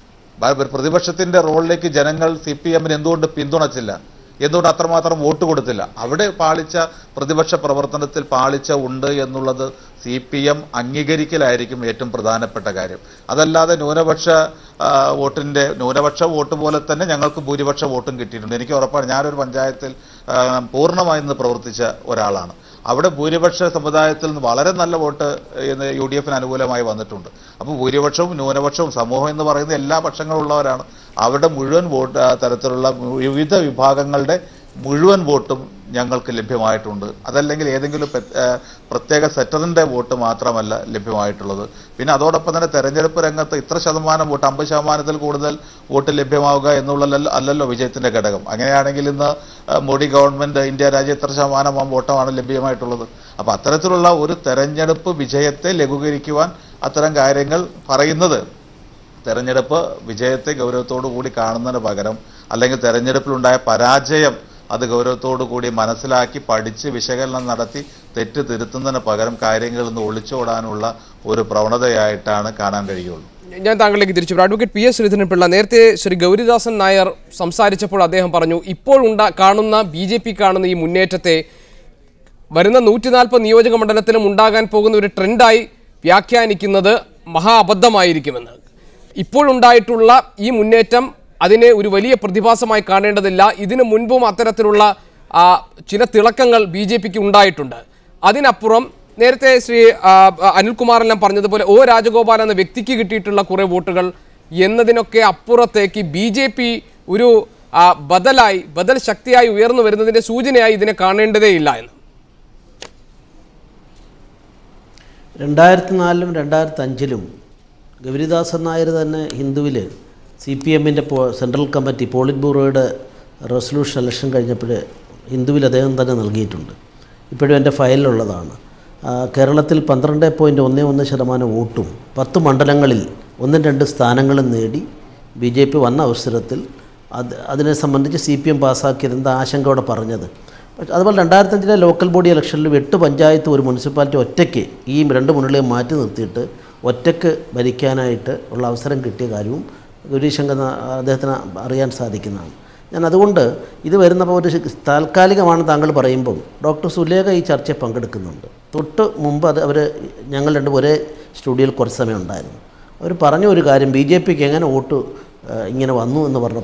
ഭ- പ്രതിപക്ഷത്തിന്റെ റോളിലേക്ക് ജനങ്ങൾ സി പി എമ്മിന് എന്തുകൊണ്ട് പിന്തുണച്ചില്ല എന്തുകൊണ്ട് അത്രമാത്രം വോട്ട് കൊടുത്തില്ല അവിടെ പാളിച്ച പ്രതിപക്ഷ പ്രവർത്തനത്തിൽ പാളിച്ച ഉണ്ട് എന്നുള്ളത് സി പി എം അംഗീകരിക്കലായിരിക്കും ഏറ്റവും പ്രധാനപ്പെട്ട കാര്യം അതല്ലാതെ ന്യൂനപക്ഷ ആ, വോട്ടിന്റെ ന്യൂനപക്ഷ വോട്ട് പോലെ തന്നെ ഞങ്ങൾക്ക് ഭൂരിപക്ഷ വോട്ടും കിട്ടിയിട്ടുണ്ട് എനിക്ക് ഉറപ്പാണ് ഞാനൊരു പഞ്ചായത്തിൽ ആ, പൂർണ്ണമായി നിന്ന് പ്രവർത്തിച്ച ഒരാളാണ് അവിടെ ഭൂരിപക്ഷ സമുദായത്തിൽ നിന്ന് വളരെ നല്ല വോട്ട് ഇന്ന് യു ഡി എഫിന് അനുകൂലമായി വന്നിട്ടുണ്ട് അപ്പോൾ ഭൂരിപക്ഷവും ന്യൂനപക്ഷവും സമൂഹം എന്ന് പറയുന്ന എല്ലാ പക്ഷങ്ങളുള്ളവരാണ് അവരുടെ മുഴുവൻ വോട്ട് ആ, തരത്തിലുള്ള വിവിധ വിഭാഗങ്ങളുടെ മുഴുവൻ വോട്ടും ഞങ്ങൾക്ക് ലഭ്യമായിട്ടുണ്ട് അതല്ലെങ്കിൽ ഏതെങ്കിലും പെ- ആ, പ്രത്യേക സെക്ടറിന്റെ വോട്ട് മാത്രമല്ല ലഭ്യമായിട്ടുള്ളത് പിന്നെ അതോടൊപ്പം തന്നെ തെരഞ്ഞെടുപ്പ് രംഗത്ത് ഇത്ര ശതമാനം വോട്ട് അമ്പത് ശതമാനത്തിൽ കൂടുതൽ വോട്ട് ലഭ്യമാവുക എന്നുള്ള അല്ലല്ലോ വിജയത്തിന്റെ ഘടകം അങ്ങനെയാണെങ്കിൽ ഇന്ന് ആ, മോഡി ഗവൺമെന്റ് ഇന്ത്യ രാജ്യം എത്ര ശതമാനം വോട്ടമാണ് ലഭ്യമായിട്ടുള്ളത് അപ്പൊ അത്തരത്തിലുള്ള ഒരു തെരഞ്ഞെടുപ്പ് വിജയത്തെ ലഘൂകരിക്കുവാൻ അത്തരം കാര്യങ്ങൾ പറയുന്നത് തെരഞ്ഞെടുപ്പ് വിജയത്തെ ഗൗരവത്തോടു കൂടി കാണുന്നതിന് പകരം അല്ലെങ്കിൽ തെരഞ്ഞെടുപ്പിലുണ്ടായ പരാജയം അത് ഗൗരവത്തോടു കൂടി മനസ്സിലാക്കി പഠിച്ച് വിശകലനം നടത്തി തെറ്റ് തിരുത്തുന്നതിന് പകരം കാര്യങ്ങളിൽ നിന്ന് ഒളിച്ചോടാനുള്ള ഒരു പ്രവണതയായിട്ടാണ് കാണാൻ കഴിയുള്ളൂ ഞാൻ താങ്കളിലേക്ക് തിരിച്ചു വരാം. അഡ്വക്കേറ്റ് പി എസ് ശ്രീധരൻപിള്ള നേരത്തെ ശ്രീ ഗൗരിദാസൻ നായർ സംസാരിച്ചപ്പോൾ അദ്ദേഹം പറഞ്ഞു ഇപ്പോൾ ഉണ്ടാ കാണുന്ന ബി ജെ പി കാണുന്ന ഈ മുന്നേറ്റത്തെ വരുന്ന നൂറ്റി നാൽപ്പത് നിയോജക മണ്ഡലത്തിലും ഉണ്ടാകാൻ പോകുന്ന ഒരു ട്രെൻഡായി വ്യാഖ്യാനിക്കുന്നത് മഹാ അബദ്ധമായിരിക്കുമെന്ന് ഇപ്പോഴുണ്ടായിട്ടുള്ള ഈ മുന്നേറ്റം അതിനെ ഒരു വലിയ പ്രതിഭാസമായി കാണേണ്ടതില്ല ഇതിനു മുൻപും അത്തരത്തിലുള്ള ആ, ചില തിളക്കങ്ങൾ ബി ജെ പിക്ക് ഉണ്ടായിട്ടുണ്ട് അതിനപ്പുറം നേരത്തെ ശ്രീ ആ, അനിൽകുമാറെല്ലാം പറഞ്ഞതുപോലെ ഒ രാജഗോപാൽ എന്ന വ്യക്തിക്ക് കിട്ടിയിട്ടുള്ള കുറേ വോട്ടുകൾ എന്നതിനൊക്കെ അപ്പുറത്തേക്ക് ബി ജെ പി ഒരു ആ, ബദലായി ബദൽ ശക്തിയായി ഉയർന്നു വരുന്നതിന്റെ സൂചനയായി ഇതിനെ കാണേണ്ടതേയില്ല എന്ന് രണ്ടായിരത്തി നാലിലും രണ്ടായിരത്തി അഞ്ചിലും ഗൗരിദാസൻ നായർ തന്നെ ഹിന്ദുവിൽ സി പി എമ്മിൻ്റെ സെൻട്രൽ കമ്മിറ്റി പോളിറ്റ് ബ്യൂറോയുടെ റെസൊല്യൂഷൻ ഇലക്ഷൻ കഴിഞ്ഞപ്പോൾ ഹിന്ദുവിൽ അദ്ദേഹം തന്നെ നൽകിയിട്ടുണ്ട് ഇപ്പോഴും എൻ്റെ ഫയലിലുള്ളതാണ് ആ, കേരളത്തിൽ പന്ത്രണ്ട് പോയിൻറ്റ് ഒന്ന് ഒന്ന് ശതമാനം വോട്ടും പത്ത് മണ്ഡലങ്ങളിൽ ഒന്നും രണ്ട് സ്ഥാനങ്ങളും നേടി ബി ജെ പി വന്ന അവസരത്തിൽ അത് അതിനെ സംബന്ധിച്ച് സി പി എം പാസ്സാക്കിയിരുന്ന ആശങ്കയോടെ പറഞ്ഞത് പക്ഷേ അതുപോലെ രണ്ടായിരത്തഞ്ചിലെ ലോക്കൽ ബോഡി ഇലക്ഷനിലും എട്ട് പഞ്ചായത്ത് ഒരു മുനിസിപ്പാലിറ്റി ഒറ്റയ്ക്ക് ഈ രണ്ട് മുന്നണികളെയും മാറ്റി നിർത്തിയിട്ട് ഒറ്റയ്ക്ക് ഭരിക്കാനായിട്ട് ഉള്ള അവസരം കിട്ടിയ കാര്യവും ഗൗരീശങ്കർ നാ- അദ്ദേഹത്തിന് അറിയാൻ സാധിക്കുന്നതാണ് ഞാൻ അതുകൊണ്ട് ഇത് വരുന്നപ്പോൾ ഒരു താൽക്കാലികമാണ് താങ്കൾ പറയുമ്പം ഡോക്ടർ സുലേഖ ഈ ചർച്ചയിൽ പങ്കെടുക്കുന്നുണ്ട് തൊട്ട് മുമ്പ് അത് അവർ ഞങ്ങൾ രണ്ടും ഒരേ സ്റ്റുഡിയോയിൽ കുറച്ച് സമയം ഉണ്ടായിരുന്നു അവർ പറഞ്ഞ ഒരു കാര്യം ബി ജെ പിക്ക് എങ്ങനെ വോട്ട് ആ, ഇങ്ങനെ വന്നു എന്ന് പറഞ്ഞപ്പം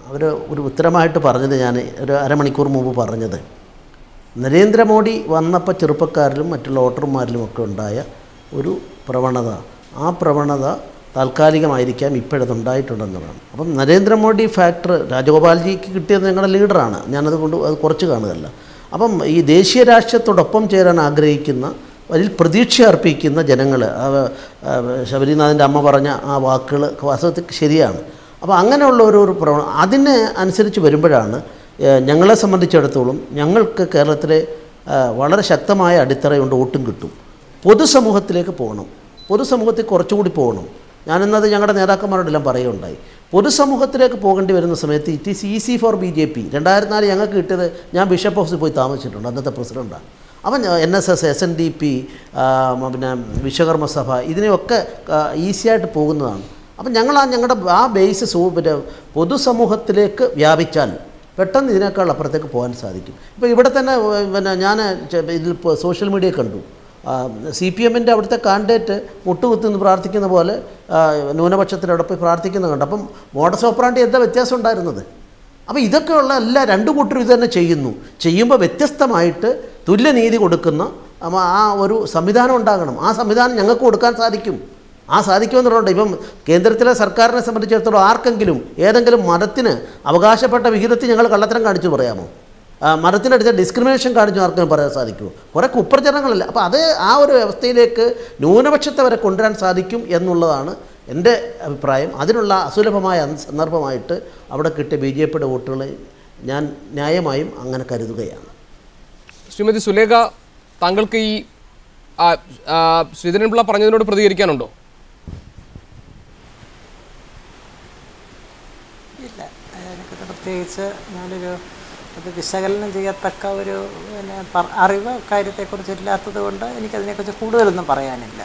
അവർ ഒരു ഉത്തരമായിട്ട് പറഞ്ഞത് ഞാൻ ഒരു അരമണിക്കൂർ മുമ്പ് പറഞ്ഞത് നരേന്ദ്രമോദി വന്നപ്പോൾ ചെറുപ്പക്കാരിലും മറ്റുള്ള വോട്ടർമാരിലും ഒക്കെ ഉണ്ടായ ഒരു പ്രവണത ആ പ്രവണത താൽക്കാലികമായിരിക്കാം ഇപ്പോഴത് ഉണ്ടായിട്ടുണ്ടെന്നുള്ളതാണ് അപ്പം നരേന്ദ്രമോദി ഫാക്ടർ രാജഗോപാൽജിക്ക് കിട്ടിയത് ഞങ്ങളുടെ ലീഡറാണ് ഞാനത് കൊണ്ട് അത് കുറച്ച് കാണുകയല്ല അപ്പം ഈ ദേശീയ രാഷ്ട്രീയത്തോടൊപ്പം ചേരാൻ ആഗ്രഹിക്കുന്ന അതിൽ പ്രതീക്ഷ അർപ്പിക്കുന്ന ജനങ്ങൾ ശബരിനാഥിൻ്റെ അമ്മ പറഞ്ഞ ആ വാക്കുകൾ വാസ്തവത്തിൽ ശരിയാണ് അപ്പോൾ അങ്ങനെയുള്ള ഒരു ഒരു പ്രവണ അതിന് അനുസരിച്ച് വരുമ്പോഴാണ് ഏഹ്, ഞങ്ങളെ സംബന്ധിച്ചിടത്തോളം ഞങ്ങൾക്ക് കേരളത്തിലെ ഏഹ്, വളരെ ശക്തമായ അടിത്തറയുണ്ട് വോട്ടും കിട്ടും പൊതുസമൂഹത്തിലേക്ക് പോകണം പൊതുസമൂഹത്തിൽ കുറച്ചുകൂടി പോകണം ഞാനിന്നത് ഞങ്ങളുടെ നേതാക്കന്മാരോടെല്ലാം പറയുകയുണ്ടായി പൊതുസമൂഹത്തിലേക്ക് പോകേണ്ടി വരുന്ന സമയത്ത് it is easy for B J P രണ്ടായിരത്തി നാല് ഞങ്ങൾക്ക് കിട്ടിയത് ഞാൻ ബിഷപ്പ് ഹൗസിൽ പോയി താമസിച്ചിട്ടുണ്ട് അന്നത്തെ പ്രസിഡൻ്റാണ് അവൻ N S S S N D P പിന്നെ വിശ്വകർമ്മ സഭ ഇതിനെയൊക്കെ ഈസിയായിട്ട് പോകുന്നതാണ് അപ്പം ഞങ്ങൾ ആ ഞങ്ങളുടെ ആ ബേസ് സൂ പിന്നെ പൊതുസമൂഹത്തിലേക്ക് വ്യാപിച്ചാൽ പെട്ടെന്ന് ഇതിനേക്കാൾ അപ്പുറത്തേക്ക് പോകാൻ സാധിക്കും ഇപ്പോൾ ഇവിടെ തന്നെ ഏഹ്, പിന്നെ ഞാൻ ചെ- ഇതിൽ ഇപ്പോൾ സോഷ്യൽ മീഡിയ കണ്ടു സി പി എമ്മിൻ്റെ അവിടുത്തെ കാൻഡിഡേറ്റ് മുട്ടുകുത്തി നിന്ന് പ്രാർത്ഥിക്കുന്ന പോലെ ആ, ന്യൂനപക്ഷത്തിൻ്റെ അവിടെ പോയി പ്രാർത്ഥിക്കുന്നത് കണ്ടു അപ്പം മോഡസ് ഓപ്പറാണ്ടി എന്താ വ്യത്യാസം ഉണ്ടായിരുന്നത് അപ്പോൾ ഇതൊക്കെയുള്ള എല്ലാ രണ്ട് കൂട്ടരും ഇത് തന്നെ ചെയ്യുന്നു ചെയ്യുമ്പോൾ വ്യത്യസ്തമായിട്ട് തുല്യനീതി കൊടുക്കുന്ന അമ്മ ആ ഒരു സംവിധാനം ഉണ്ടാകണം ആ സംവിധാനം ഞങ്ങൾക്ക് കൊടുക്കാൻ സാധിക്കും ആ സാധിക്കുമെന്നുള്ളതുകൊണ്ട് ഇപ്പം കേന്ദ്രത്തിലെ സർക്കാരിനെ സംബന്ധിച്ചിടത്തോളം ആർക്കെങ്കിലും ഏതെങ്കിലും മതത്തിന് അവകാശപ്പെട്ട വിഹിതത്തിൽ ഞങ്ങൾ കള്ളത്തരം കാണിച്ചു പറയാമോ ആ, മതത്തിനടുത്ത് ഡിസ്ക്രിമിനേഷൻ കാണിച്ചു ആർക്കും പറയാൻ സാധിക്കുമോ കുറേ കുപ്രചരണങ്ങളില്ല അപ്പോൾ അത് ആ ഒരു വ്യവസ്ഥയിലേക്ക് ന്യൂനപക്ഷത്തെ വരെ കൊണ്ടുവരാൻ സാധിക്കും എന്നുള്ളതാണ് എൻ്റെ അഭിപ്രായം അതിനുള്ള അസുലഭമായ അന്ന് സന്ദർഭമായിട്ട് അവിടെ കിട്ടിയ ബി ജെ പിയുടെ വോട്ടുകൾ ഞാൻ ന്യായമായും അങ്ങനെ കരുതുകയാണ് ശ്രീമതി സുലേഖ താങ്കൾക്ക് ഈ ആ, ആ, ശ്രീധരൻപിള്ള പറഞ്ഞതിനോട് പ്രതികരിക്കാനുണ്ടോ ഇല്ല അതിനെക്കുറിച്ച് പ്രത്യേകിച്ച് ഞാനൊരു അത് വിശകലനം ചെയ്യത്തക്ക ഒരു പിന്നെ പ- അറിവ് കാര്യത്തെക്കുറിച്ച് ഇല്ലാത്തത് കൊണ്ട് എനിക്കതിനെക്കുറിച്ച് കൂടുതലൊന്നും പറയാനില്ല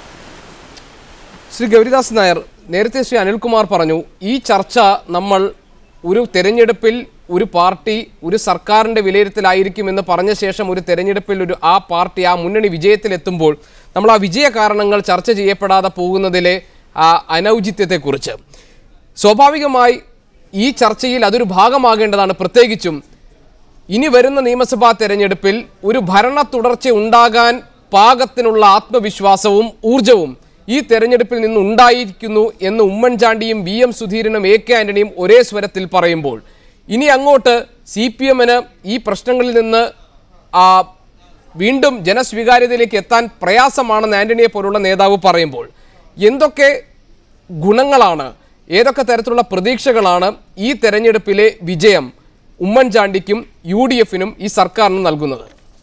ശ്രീ ഗൗരിദാസ് നായർ നേരത്തെ ശ്രീ അനിൽകുമാർ പറഞ്ഞു ഈ ചർച്ച നമ്മൾ ഒരു തെരഞ്ഞെടുപ്പിൽ ഒരു പാർട്ടി ഒരു സർക്കാരിൻ്റെ വിലയിരുത്തലായിരിക്കുമെന്ന് പറഞ്ഞ ശേഷം ഒരു തെരഞ്ഞെടുപ്പിൽ ഒരു ആ പാർട്ടി ആ മുന്നണി വിജയത്തിലെത്തുമ്പോൾ നമ്മൾ ആ വിജയ കാരണങ്ങൾ ചർച്ച ചെയ്യപ്പെടാതെ പോകുന്നതിലെ ആ അനൗചിത്യത്തെക്കുറിച്ച് സ്വാഭാവികമായി ഈ ചർച്ചയിൽ അതൊരു ഭാഗമാകേണ്ടതാണ് പ്രത്യേകിച്ചും ഇനി വരുന്ന നിയമസഭാ തെരഞ്ഞെടുപ്പിൽ ഒരു ഭരണ തുടർച്ച ഉണ്ടാകാൻ പാകത്തിനുള്ള ആത്മവിശ്വാസവും ഊർജവും ഈ തെരഞ്ഞെടുപ്പിൽ നിന്ന് ഉണ്ടായിരിക്കുന്നു എന്ന് ഉമ്മൻചാണ്ടിയും വി എം സുധീരനും എ കെ ആന്റണിയും ഒരേ സ്വരത്തിൽ പറയുമ്പോൾ ഇനി അങ്ങോട്ട് സി പി എമ്മിന് ഈ പ്രശ്നങ്ങളിൽ നിന്ന് ആ, വീണ്ടും ജനസ്വീകാര്യതയിലേക്ക് എത്താൻ പ്രയാസമാണെന്ന് ആന്റണിയെ പോലുള്ള നേതാവ് പറയുമ്പോൾ എന്തൊക്കെ ഗുണങ്ങളാണ് ഏതൊക്കെ തരത്തിലുള്ള പ്രതീക്ഷകളാണ് ഈ തെരഞ്ഞെടുപ്പിലെ വിജയം ഉമ്മൻചാണ്ടിക്കും യു ഡി എഫിനും ഈ സർക്കാരിനും നൽകുന്നത്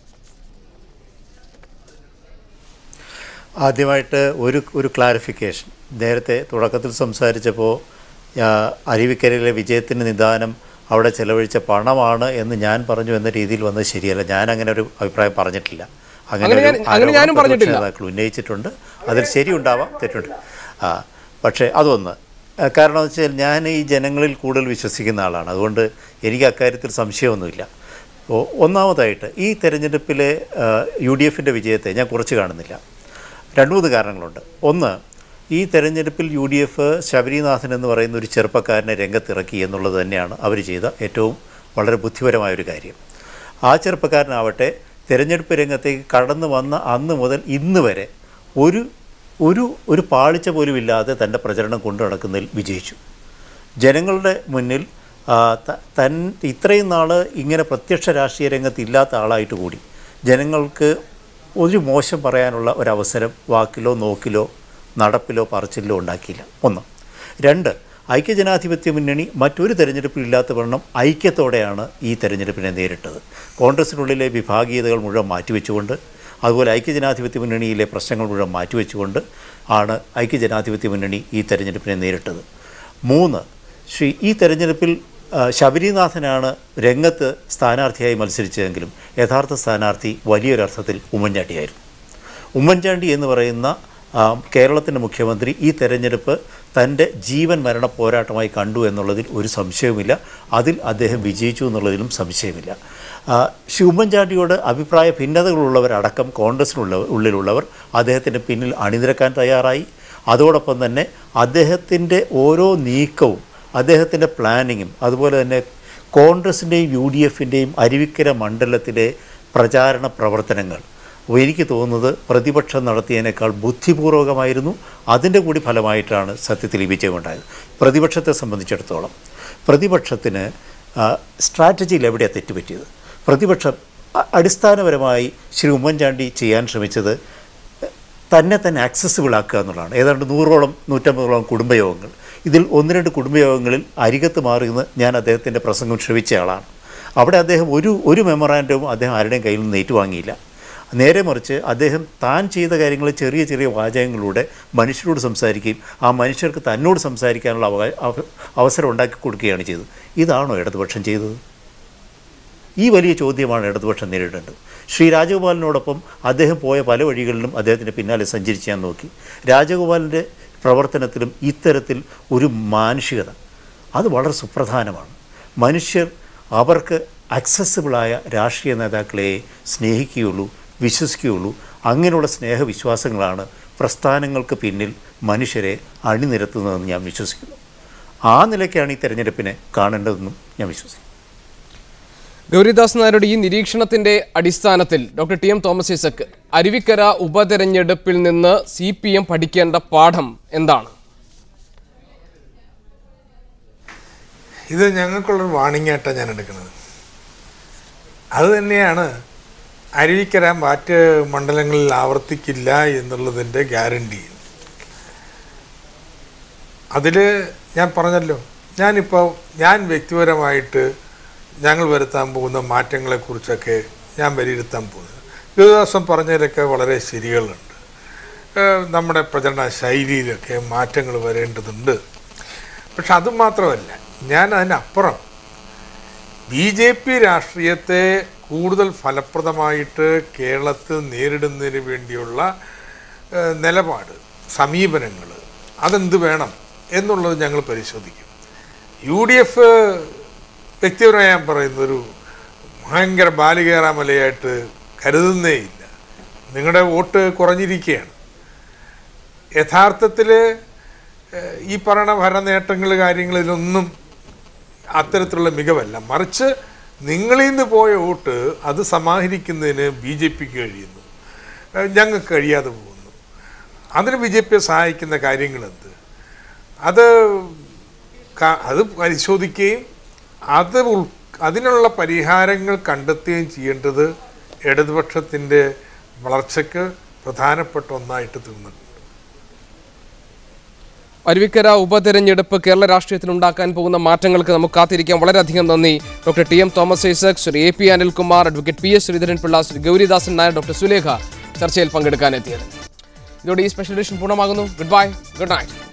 ആദ്യമായിട്ട് ഒരു ഒരു ക്ലാരിഫിക്കേഷൻ നേരത്തെ തുടക്കത്തിൽ സംസാരിച്ചപ്പോൾ ആ, അരുവിക്കരയിലെ വിജയത്തിന് നിദാനം അവിടെ ചെലവഴിച്ച പണമാണ് എന്ന് ഞാൻ പറഞ്ഞു എന്ന രീതിയിൽ വന്നത് ശരിയല്ല ഞാൻ അങ്ങനെ ഒരു അഭിപ്രായം പറഞ്ഞിട്ടില്ല അങ്ങനെ ഒരു ഞാൻ- അങ്ങനെ ഞാനും ആരോപണം പറഞ്ഞിട്ടില്ല. പ്രതിപക്ഷ നേതാക്കൾ ഉന്നയിച്ചിട്ടുണ്ട് അതിൽ ശരിയുണ്ടാവാം തെറ്റുണ്ട് ആ പക്ഷേ അതൊന്ന് ആ, കാരണം എന്ന് വെച്ചാൽ ഞാൻ ഈ ജനങ്ങളിൽ കൂടുതൽ വിശ്വസിക്കുന്ന ആളാണ് അതുകൊണ്ട് എനിക്ക് അക്കാര്യത്തിൽ സംശയമൊന്നുമില്ല അപ്പോൾ ഒന്നാമതായിട്ട് ഈ തെരഞ്ഞെടുപ്പിലെ യു ഡി എഫിൻ്റെ വിജയത്തെ ഞാൻ കുറച്ച് കാണുന്നില്ല രണ്ട് മൂന്ന് കാരണങ്ങളുണ്ട് ഒന്ന് ഈ തെരഞ്ഞെടുപ്പിൽ യു ഡി എഫ് ശബരിനാഥൻ എന്ന് പറയുന്ന ഒരു ചെറുപ്പക്കാരനെ രംഗത്തിറക്കി എന്നുള്ളത് തന്നെയാണ് അവർ ചെയ്ത ഏറ്റവും വളരെ ബുദ്ധിപരമായ ഒരു കാര്യം ആ ചെറുപ്പക്കാരനാവട്ടെ തിരഞ്ഞെടുപ്പ് രംഗത്തേക്ക് കടന്നു വന്ന അന്ന് മുതൽ ഇന്ന് വരെ ഒരു ഒരു ഒരു പാളിച്ച പോലും ഇല്ലാതെ തൻ്റെ പ്രചരണം കൊണ്ടു നടക്കുന്നതിൽ വിജയിച്ചു ജനങ്ങളുടെ മുന്നിൽ ആ, ത- തൻ ഇത്രയും നാൾ ഇങ്ങനെ പ്രത്യക്ഷ രാഷ്ട്രീയ രംഗത്ത് ഇല്ലാത്ത ആളായിട്ട് കൂടി ജനങ്ങൾക്ക് ഒരു മോശം പറയാനുള്ള ഒരവസരം വാക്കിലോ നോക്കിലോ നടപ്പിലോ പറച്ചിലോ ഉണ്ടാക്കിയില്ല ഒന്ന് രണ്ട് ഐക്യജനാധിപത്യ മുന്നണി മറ്റൊരു തെരഞ്ഞെടുപ്പിൽ ഇല്ലാത്ത വണ്ണം ഐക്യത്തോടെയാണ് ഈ തെരഞ്ഞെടുപ്പിനെ നേരിട്ടത് കോൺഗ്രസിനുള്ളിലെ വിഭാഗീയതകൾ മുഴുവൻ മാറ്റിവെച്ചുകൊണ്ട് അതുപോലെ ഐക്യജനാധിപത്യ മുന്നണിയിലെ പ്രശ്നങ്ങൾ മുഴുവൻ മാറ്റിവെച്ചുകൊണ്ട് ആണ് ഐക്യജനാധിപത്യ മുന്നണി ഈ തെരഞ്ഞെടുപ്പിനെ നേരിട്ടത് മൂന്ന് ശ്രീ ഈ തെരഞ്ഞെടുപ്പിൽ ആ, ശബരിനാഥനാണ് രംഗത്ത് സ്ഥാനാർത്ഥിയായി മത്സരിച്ചതെങ്കിലും യഥാർത്ഥ സ്ഥാനാർത്ഥി വലിയൊരർത്ഥത്തിൽ ഉമ്മൻചാണ്ടിയായിരുന്നു ഉമ്മൻചാണ്ടി എന്ന് പറയുന്ന ആ, കേരളത്തിൻ്റെ മുഖ്യമന്ത്രി ഈ തെരഞ്ഞെടുപ്പ് തൻ്റെ ജീവൻ മരണ പോരാട്ടമായി കണ്ടു എന്നുള്ളതിൽ ഒരു സംശയവുമില്ല അതിൽ അദ്ദേഹം വിജയിച്ചു എന്നുള്ളതിലും സംശയമില്ല ആ, ശ്രീ ഉമ്മൻചാണ്ടിയോട് അഭിപ്രായ ഭിന്നതകളുള്ളവരടക്കം കോൺഗ്രസിനുള്ള ഉള്ളിലുള്ളവർ അദ്ദേഹത്തിൻ്റെ പിന്നിൽ അണിനിരക്കാൻ തയ്യാറായി അതോടൊപ്പം തന്നെ അദ്ദേഹത്തിൻ്റെ ഓരോ നീക്കവും അദ്ദേഹത്തിൻ്റെ പ്ലാനിങ്ങും അതുപോലെ തന്നെ കോൺഗ്രസിൻ്റെയും യു ഡി എഫിൻ്റെയും അരുവിക്കര മണ്ഡലത്തിലെ പ്രചാരണ പ്രവർത്തനങ്ങൾ എനിക്ക് തോന്നുന്നത് പ്രതിപക്ഷം നടത്തിയതിനേക്കാൾ ബുദ്ധിപൂർവകമായിരുന്നു അതിൻ്റെ കൂടി ഫലമായിട്ടാണ് സത്യത്തിൽ ഈ വിജയമുണ്ടായത് പ്രതിപക്ഷത്തെ സംബന്ധിച്ചിടത്തോളം പ്രതിപക്ഷത്തിന് സ്ട്രാറ്റജിയിൽ എവിടെയാണ് തെറ്റുപറ്റിയത് പ്രതിപക്ഷം അ- അടിസ്ഥാനപരമായി ശ്രീ ഉമ്മൻചാണ്ടി ചെയ്യാൻ ശ്രമിച്ചത് തന്നെ തന്നെ ആക്സസിബിൾ ആക്കുക എന്നുള്ളതാണ് ഏതാണ്ട് നൂറോളം നൂറ്റമ്പതോളം കുടുംബയോഗങ്ങൾ ഇതിൽ ഒന്ന് രണ്ട് കുടുംബയോഗങ്ങളിൽ അരികത്ത് മാറിയെന്ന് ഞാൻ അദ്ദേഹത്തിൻ്റെ പ്രസംഗം ശ്രവിച്ച ആളാണ് അവിടെ അദ്ദേഹം ഒരു ഒരു മെമ്മറാൻഡവും അദ്ദേഹം ആരുടെയും കയ്യിൽ നിന്ന് ഏറ്റുവാങ്ങിയില്ല നേരെ മറിച്ച് അദ്ദേഹം താൻ ചെയ്ത കാര്യങ്ങൾ ചെറിയ ചെറിയ വാചകങ്ങളിലൂടെ മനുഷ്യരോട് സംസാരിക്കുകയും ആ മനുഷ്യർക്ക് തന്നോട് സംസാരിക്കാനുള്ള അവ അവ- അവസരം ഉണ്ടാക്കി കൊടുക്കുകയാണ് ചെയ്തത് ഇതാണോ ഇടതുപക്ഷം ചെയ്തത് ഈ വലിയ ചോദ്യമാണ് ഇടതുപക്ഷം നേരിടേണ്ടത് ശ്രീ രാജഗോപാലിനോടൊപ്പം അദ്ദേഹം പോയ പല വഴികളിലും അദ്ദേഹത്തിൻ്റെ പിന്നാലെ സഞ്ചരിച്ച് ഞാൻ നോക്കി രാജഗോപാലിൻ്റെ പ്രവർത്തനത്തിലും ഇത്തരത്തിൽ ഒരു മാനുഷികത അത് വളരെ സുപ്രധാനമാണ് മനുഷ്യർ അവർക്ക് അക്സസിബിളായ രാഷ്ട്രീയ നേതാക്കളെ സ്നേഹിക്കുകയുള്ളൂ വിശ്വസിക്കുകയുള്ളൂ അങ്ങനെയുള്ള സ്നേഹവിശ്വാസങ്ങളാണ് പ്രസ്ഥാനങ്ങൾക്ക് പിന്നിൽ മനുഷ്യരെ അണിനിരത്തുന്നതെന്ന് ഞാൻ വിശ്വസിക്കുന്നു ആ നിലയ്ക്കാണ് ഈ തെരഞ്ഞെടുപ്പിനെ കാണേണ്ടതെന്നും ഞാൻ വിശ്വസിക്കുന്നു ഗൗരിദാസ് നായരുടെ ഈ നിരീക്ഷണത്തിന്റെ അടിസ്ഥാനത്തിൽ doctor T M Thomas Isaac Aruvikkara ഉപതെരഞ്ഞെടുപ്പിൽ നിന്ന് സി പി എം പഠിക്കേണ്ട പാഠം എന്താണ് ഇത് ഞങ്ങൾക്കുള്ളൊരു വാണിംഗ് ആയിട്ടാണ് ഞാൻ എടുക്കുന്നത് അത് തന്നെയാണ് അരുവിക്കര മറ്റ് മണ്ഡലങ്ങളിൽ ആവർത്തിക്കില്ല എന്നുള്ളതിൻ്റെ ഗ്യാരണ്ടി അതിൽ ഞാൻ പറഞ്ഞല്ലോ ഞാനിപ്പോൾ ഞാൻ വ്യക്തിപരമായിട്ട് ഞങ്ങൾ വരുത്താൻ പോകുന്ന മാറ്റങ്ങളെക്കുറിച്ചൊക്കെ ഞാൻ വിലയിരുത്താൻ പോകുന്നത് യുവദാസം പറഞ്ഞതിലൊക്കെ വളരെ ശരികളുണ്ട് ഏഹ് നമ്മുടെ പ്രചരണ ശൈലിയിലൊക്കെ മാറ്റങ്ങൾ വരേണ്ടതുണ്ട് പക്ഷെ അതുമാത്രമല്ല ഞാൻ അതിനപ്പുറം ബി ജെ പി രാഷ്ട്രീയത്തെ കൂടുതൽ ഫലപ്രദമായിട്ട് കേരളത്തിൽ നേരിടുന്നതിന് വേണ്ടിയുള്ള ഏഹ്, നിലപാട് സമീപനങ്ങൾ അതെന്ത് വേണം എന്നുള്ളത് ഞങ്ങൾ പരിശോധിക്കും യു ഡി എഫ് വ്യക്തിപരമായി ഞാൻ പറയുന്നൊരു ഭയങ്കര ബാലികേറാമലയായിട്ട് കരുതുന്നേ ഇല്ല നിങ്ങളുടെ വോട്ട് കുറഞ്ഞിരിക്കുകയാണ് യഥാർത്ഥത്തിൽ ഈ പറയുന്ന ഭരണനേട്ടങ്ങൾ കാര്യങ്ങളിലൊന്നും അത്തരത്തിലുള്ള മികവല്ല മറിച്ച് നിങ്ങളിൽ നിന്ന് പോയ വോട്ട് അത് സമാഹരിക്കുന്നതിന് ബി ജെ പിക്ക് കഴിയുന്നു ഏഹ് ഞങ്ങൾക്ക് കഴിയാതെ പോകുന്നു അതിന് ബി ജെ പിയെ സഹായിക്കുന്ന കാര്യങ്ങളെന്ത് അത് ക- അത് പരിശോധിക്കുകയും അത് ഉൾ അതിനുള്ള പരിഹാരങ്ങൾ കണ്ടെത്തുകയും ചെയ്യേണ്ടത് ഇടതുപക്ഷത്തിൻ്റെ വളർച്ചയ്ക്ക് പ്രധാനപ്പെട്ട ഒന്നായിട്ട് തീർന്നിട്ടുണ്ട് അരുവിക്കര ഉപതെരഞ്ഞെടുപ്പ് കേരള രാഷ്ട്രീയത്തിൽ ഉണ്ടാക്കാൻ പോകുന്ന മാറ്റങ്ങൾക്ക് നമുക്ക് കാത്തിരിക്കാം വളരെയധികം നന്ദി doctor T M Thomas Isaac Shri A P Anilkumar advocate P S Sreedharan Pillai Shri Gouridasan Nair doctor Sulekha ചർച്ചയിൽ പങ്കെടുക്കാനെത്തിയത് ഇതോടെ ഈ സ്പെഷ്യൽ എഡിഷൻ പൂർണ്ണമാകുന്നു ഗുഡ് ബൈ ഗുഡ് നൈറ്റ്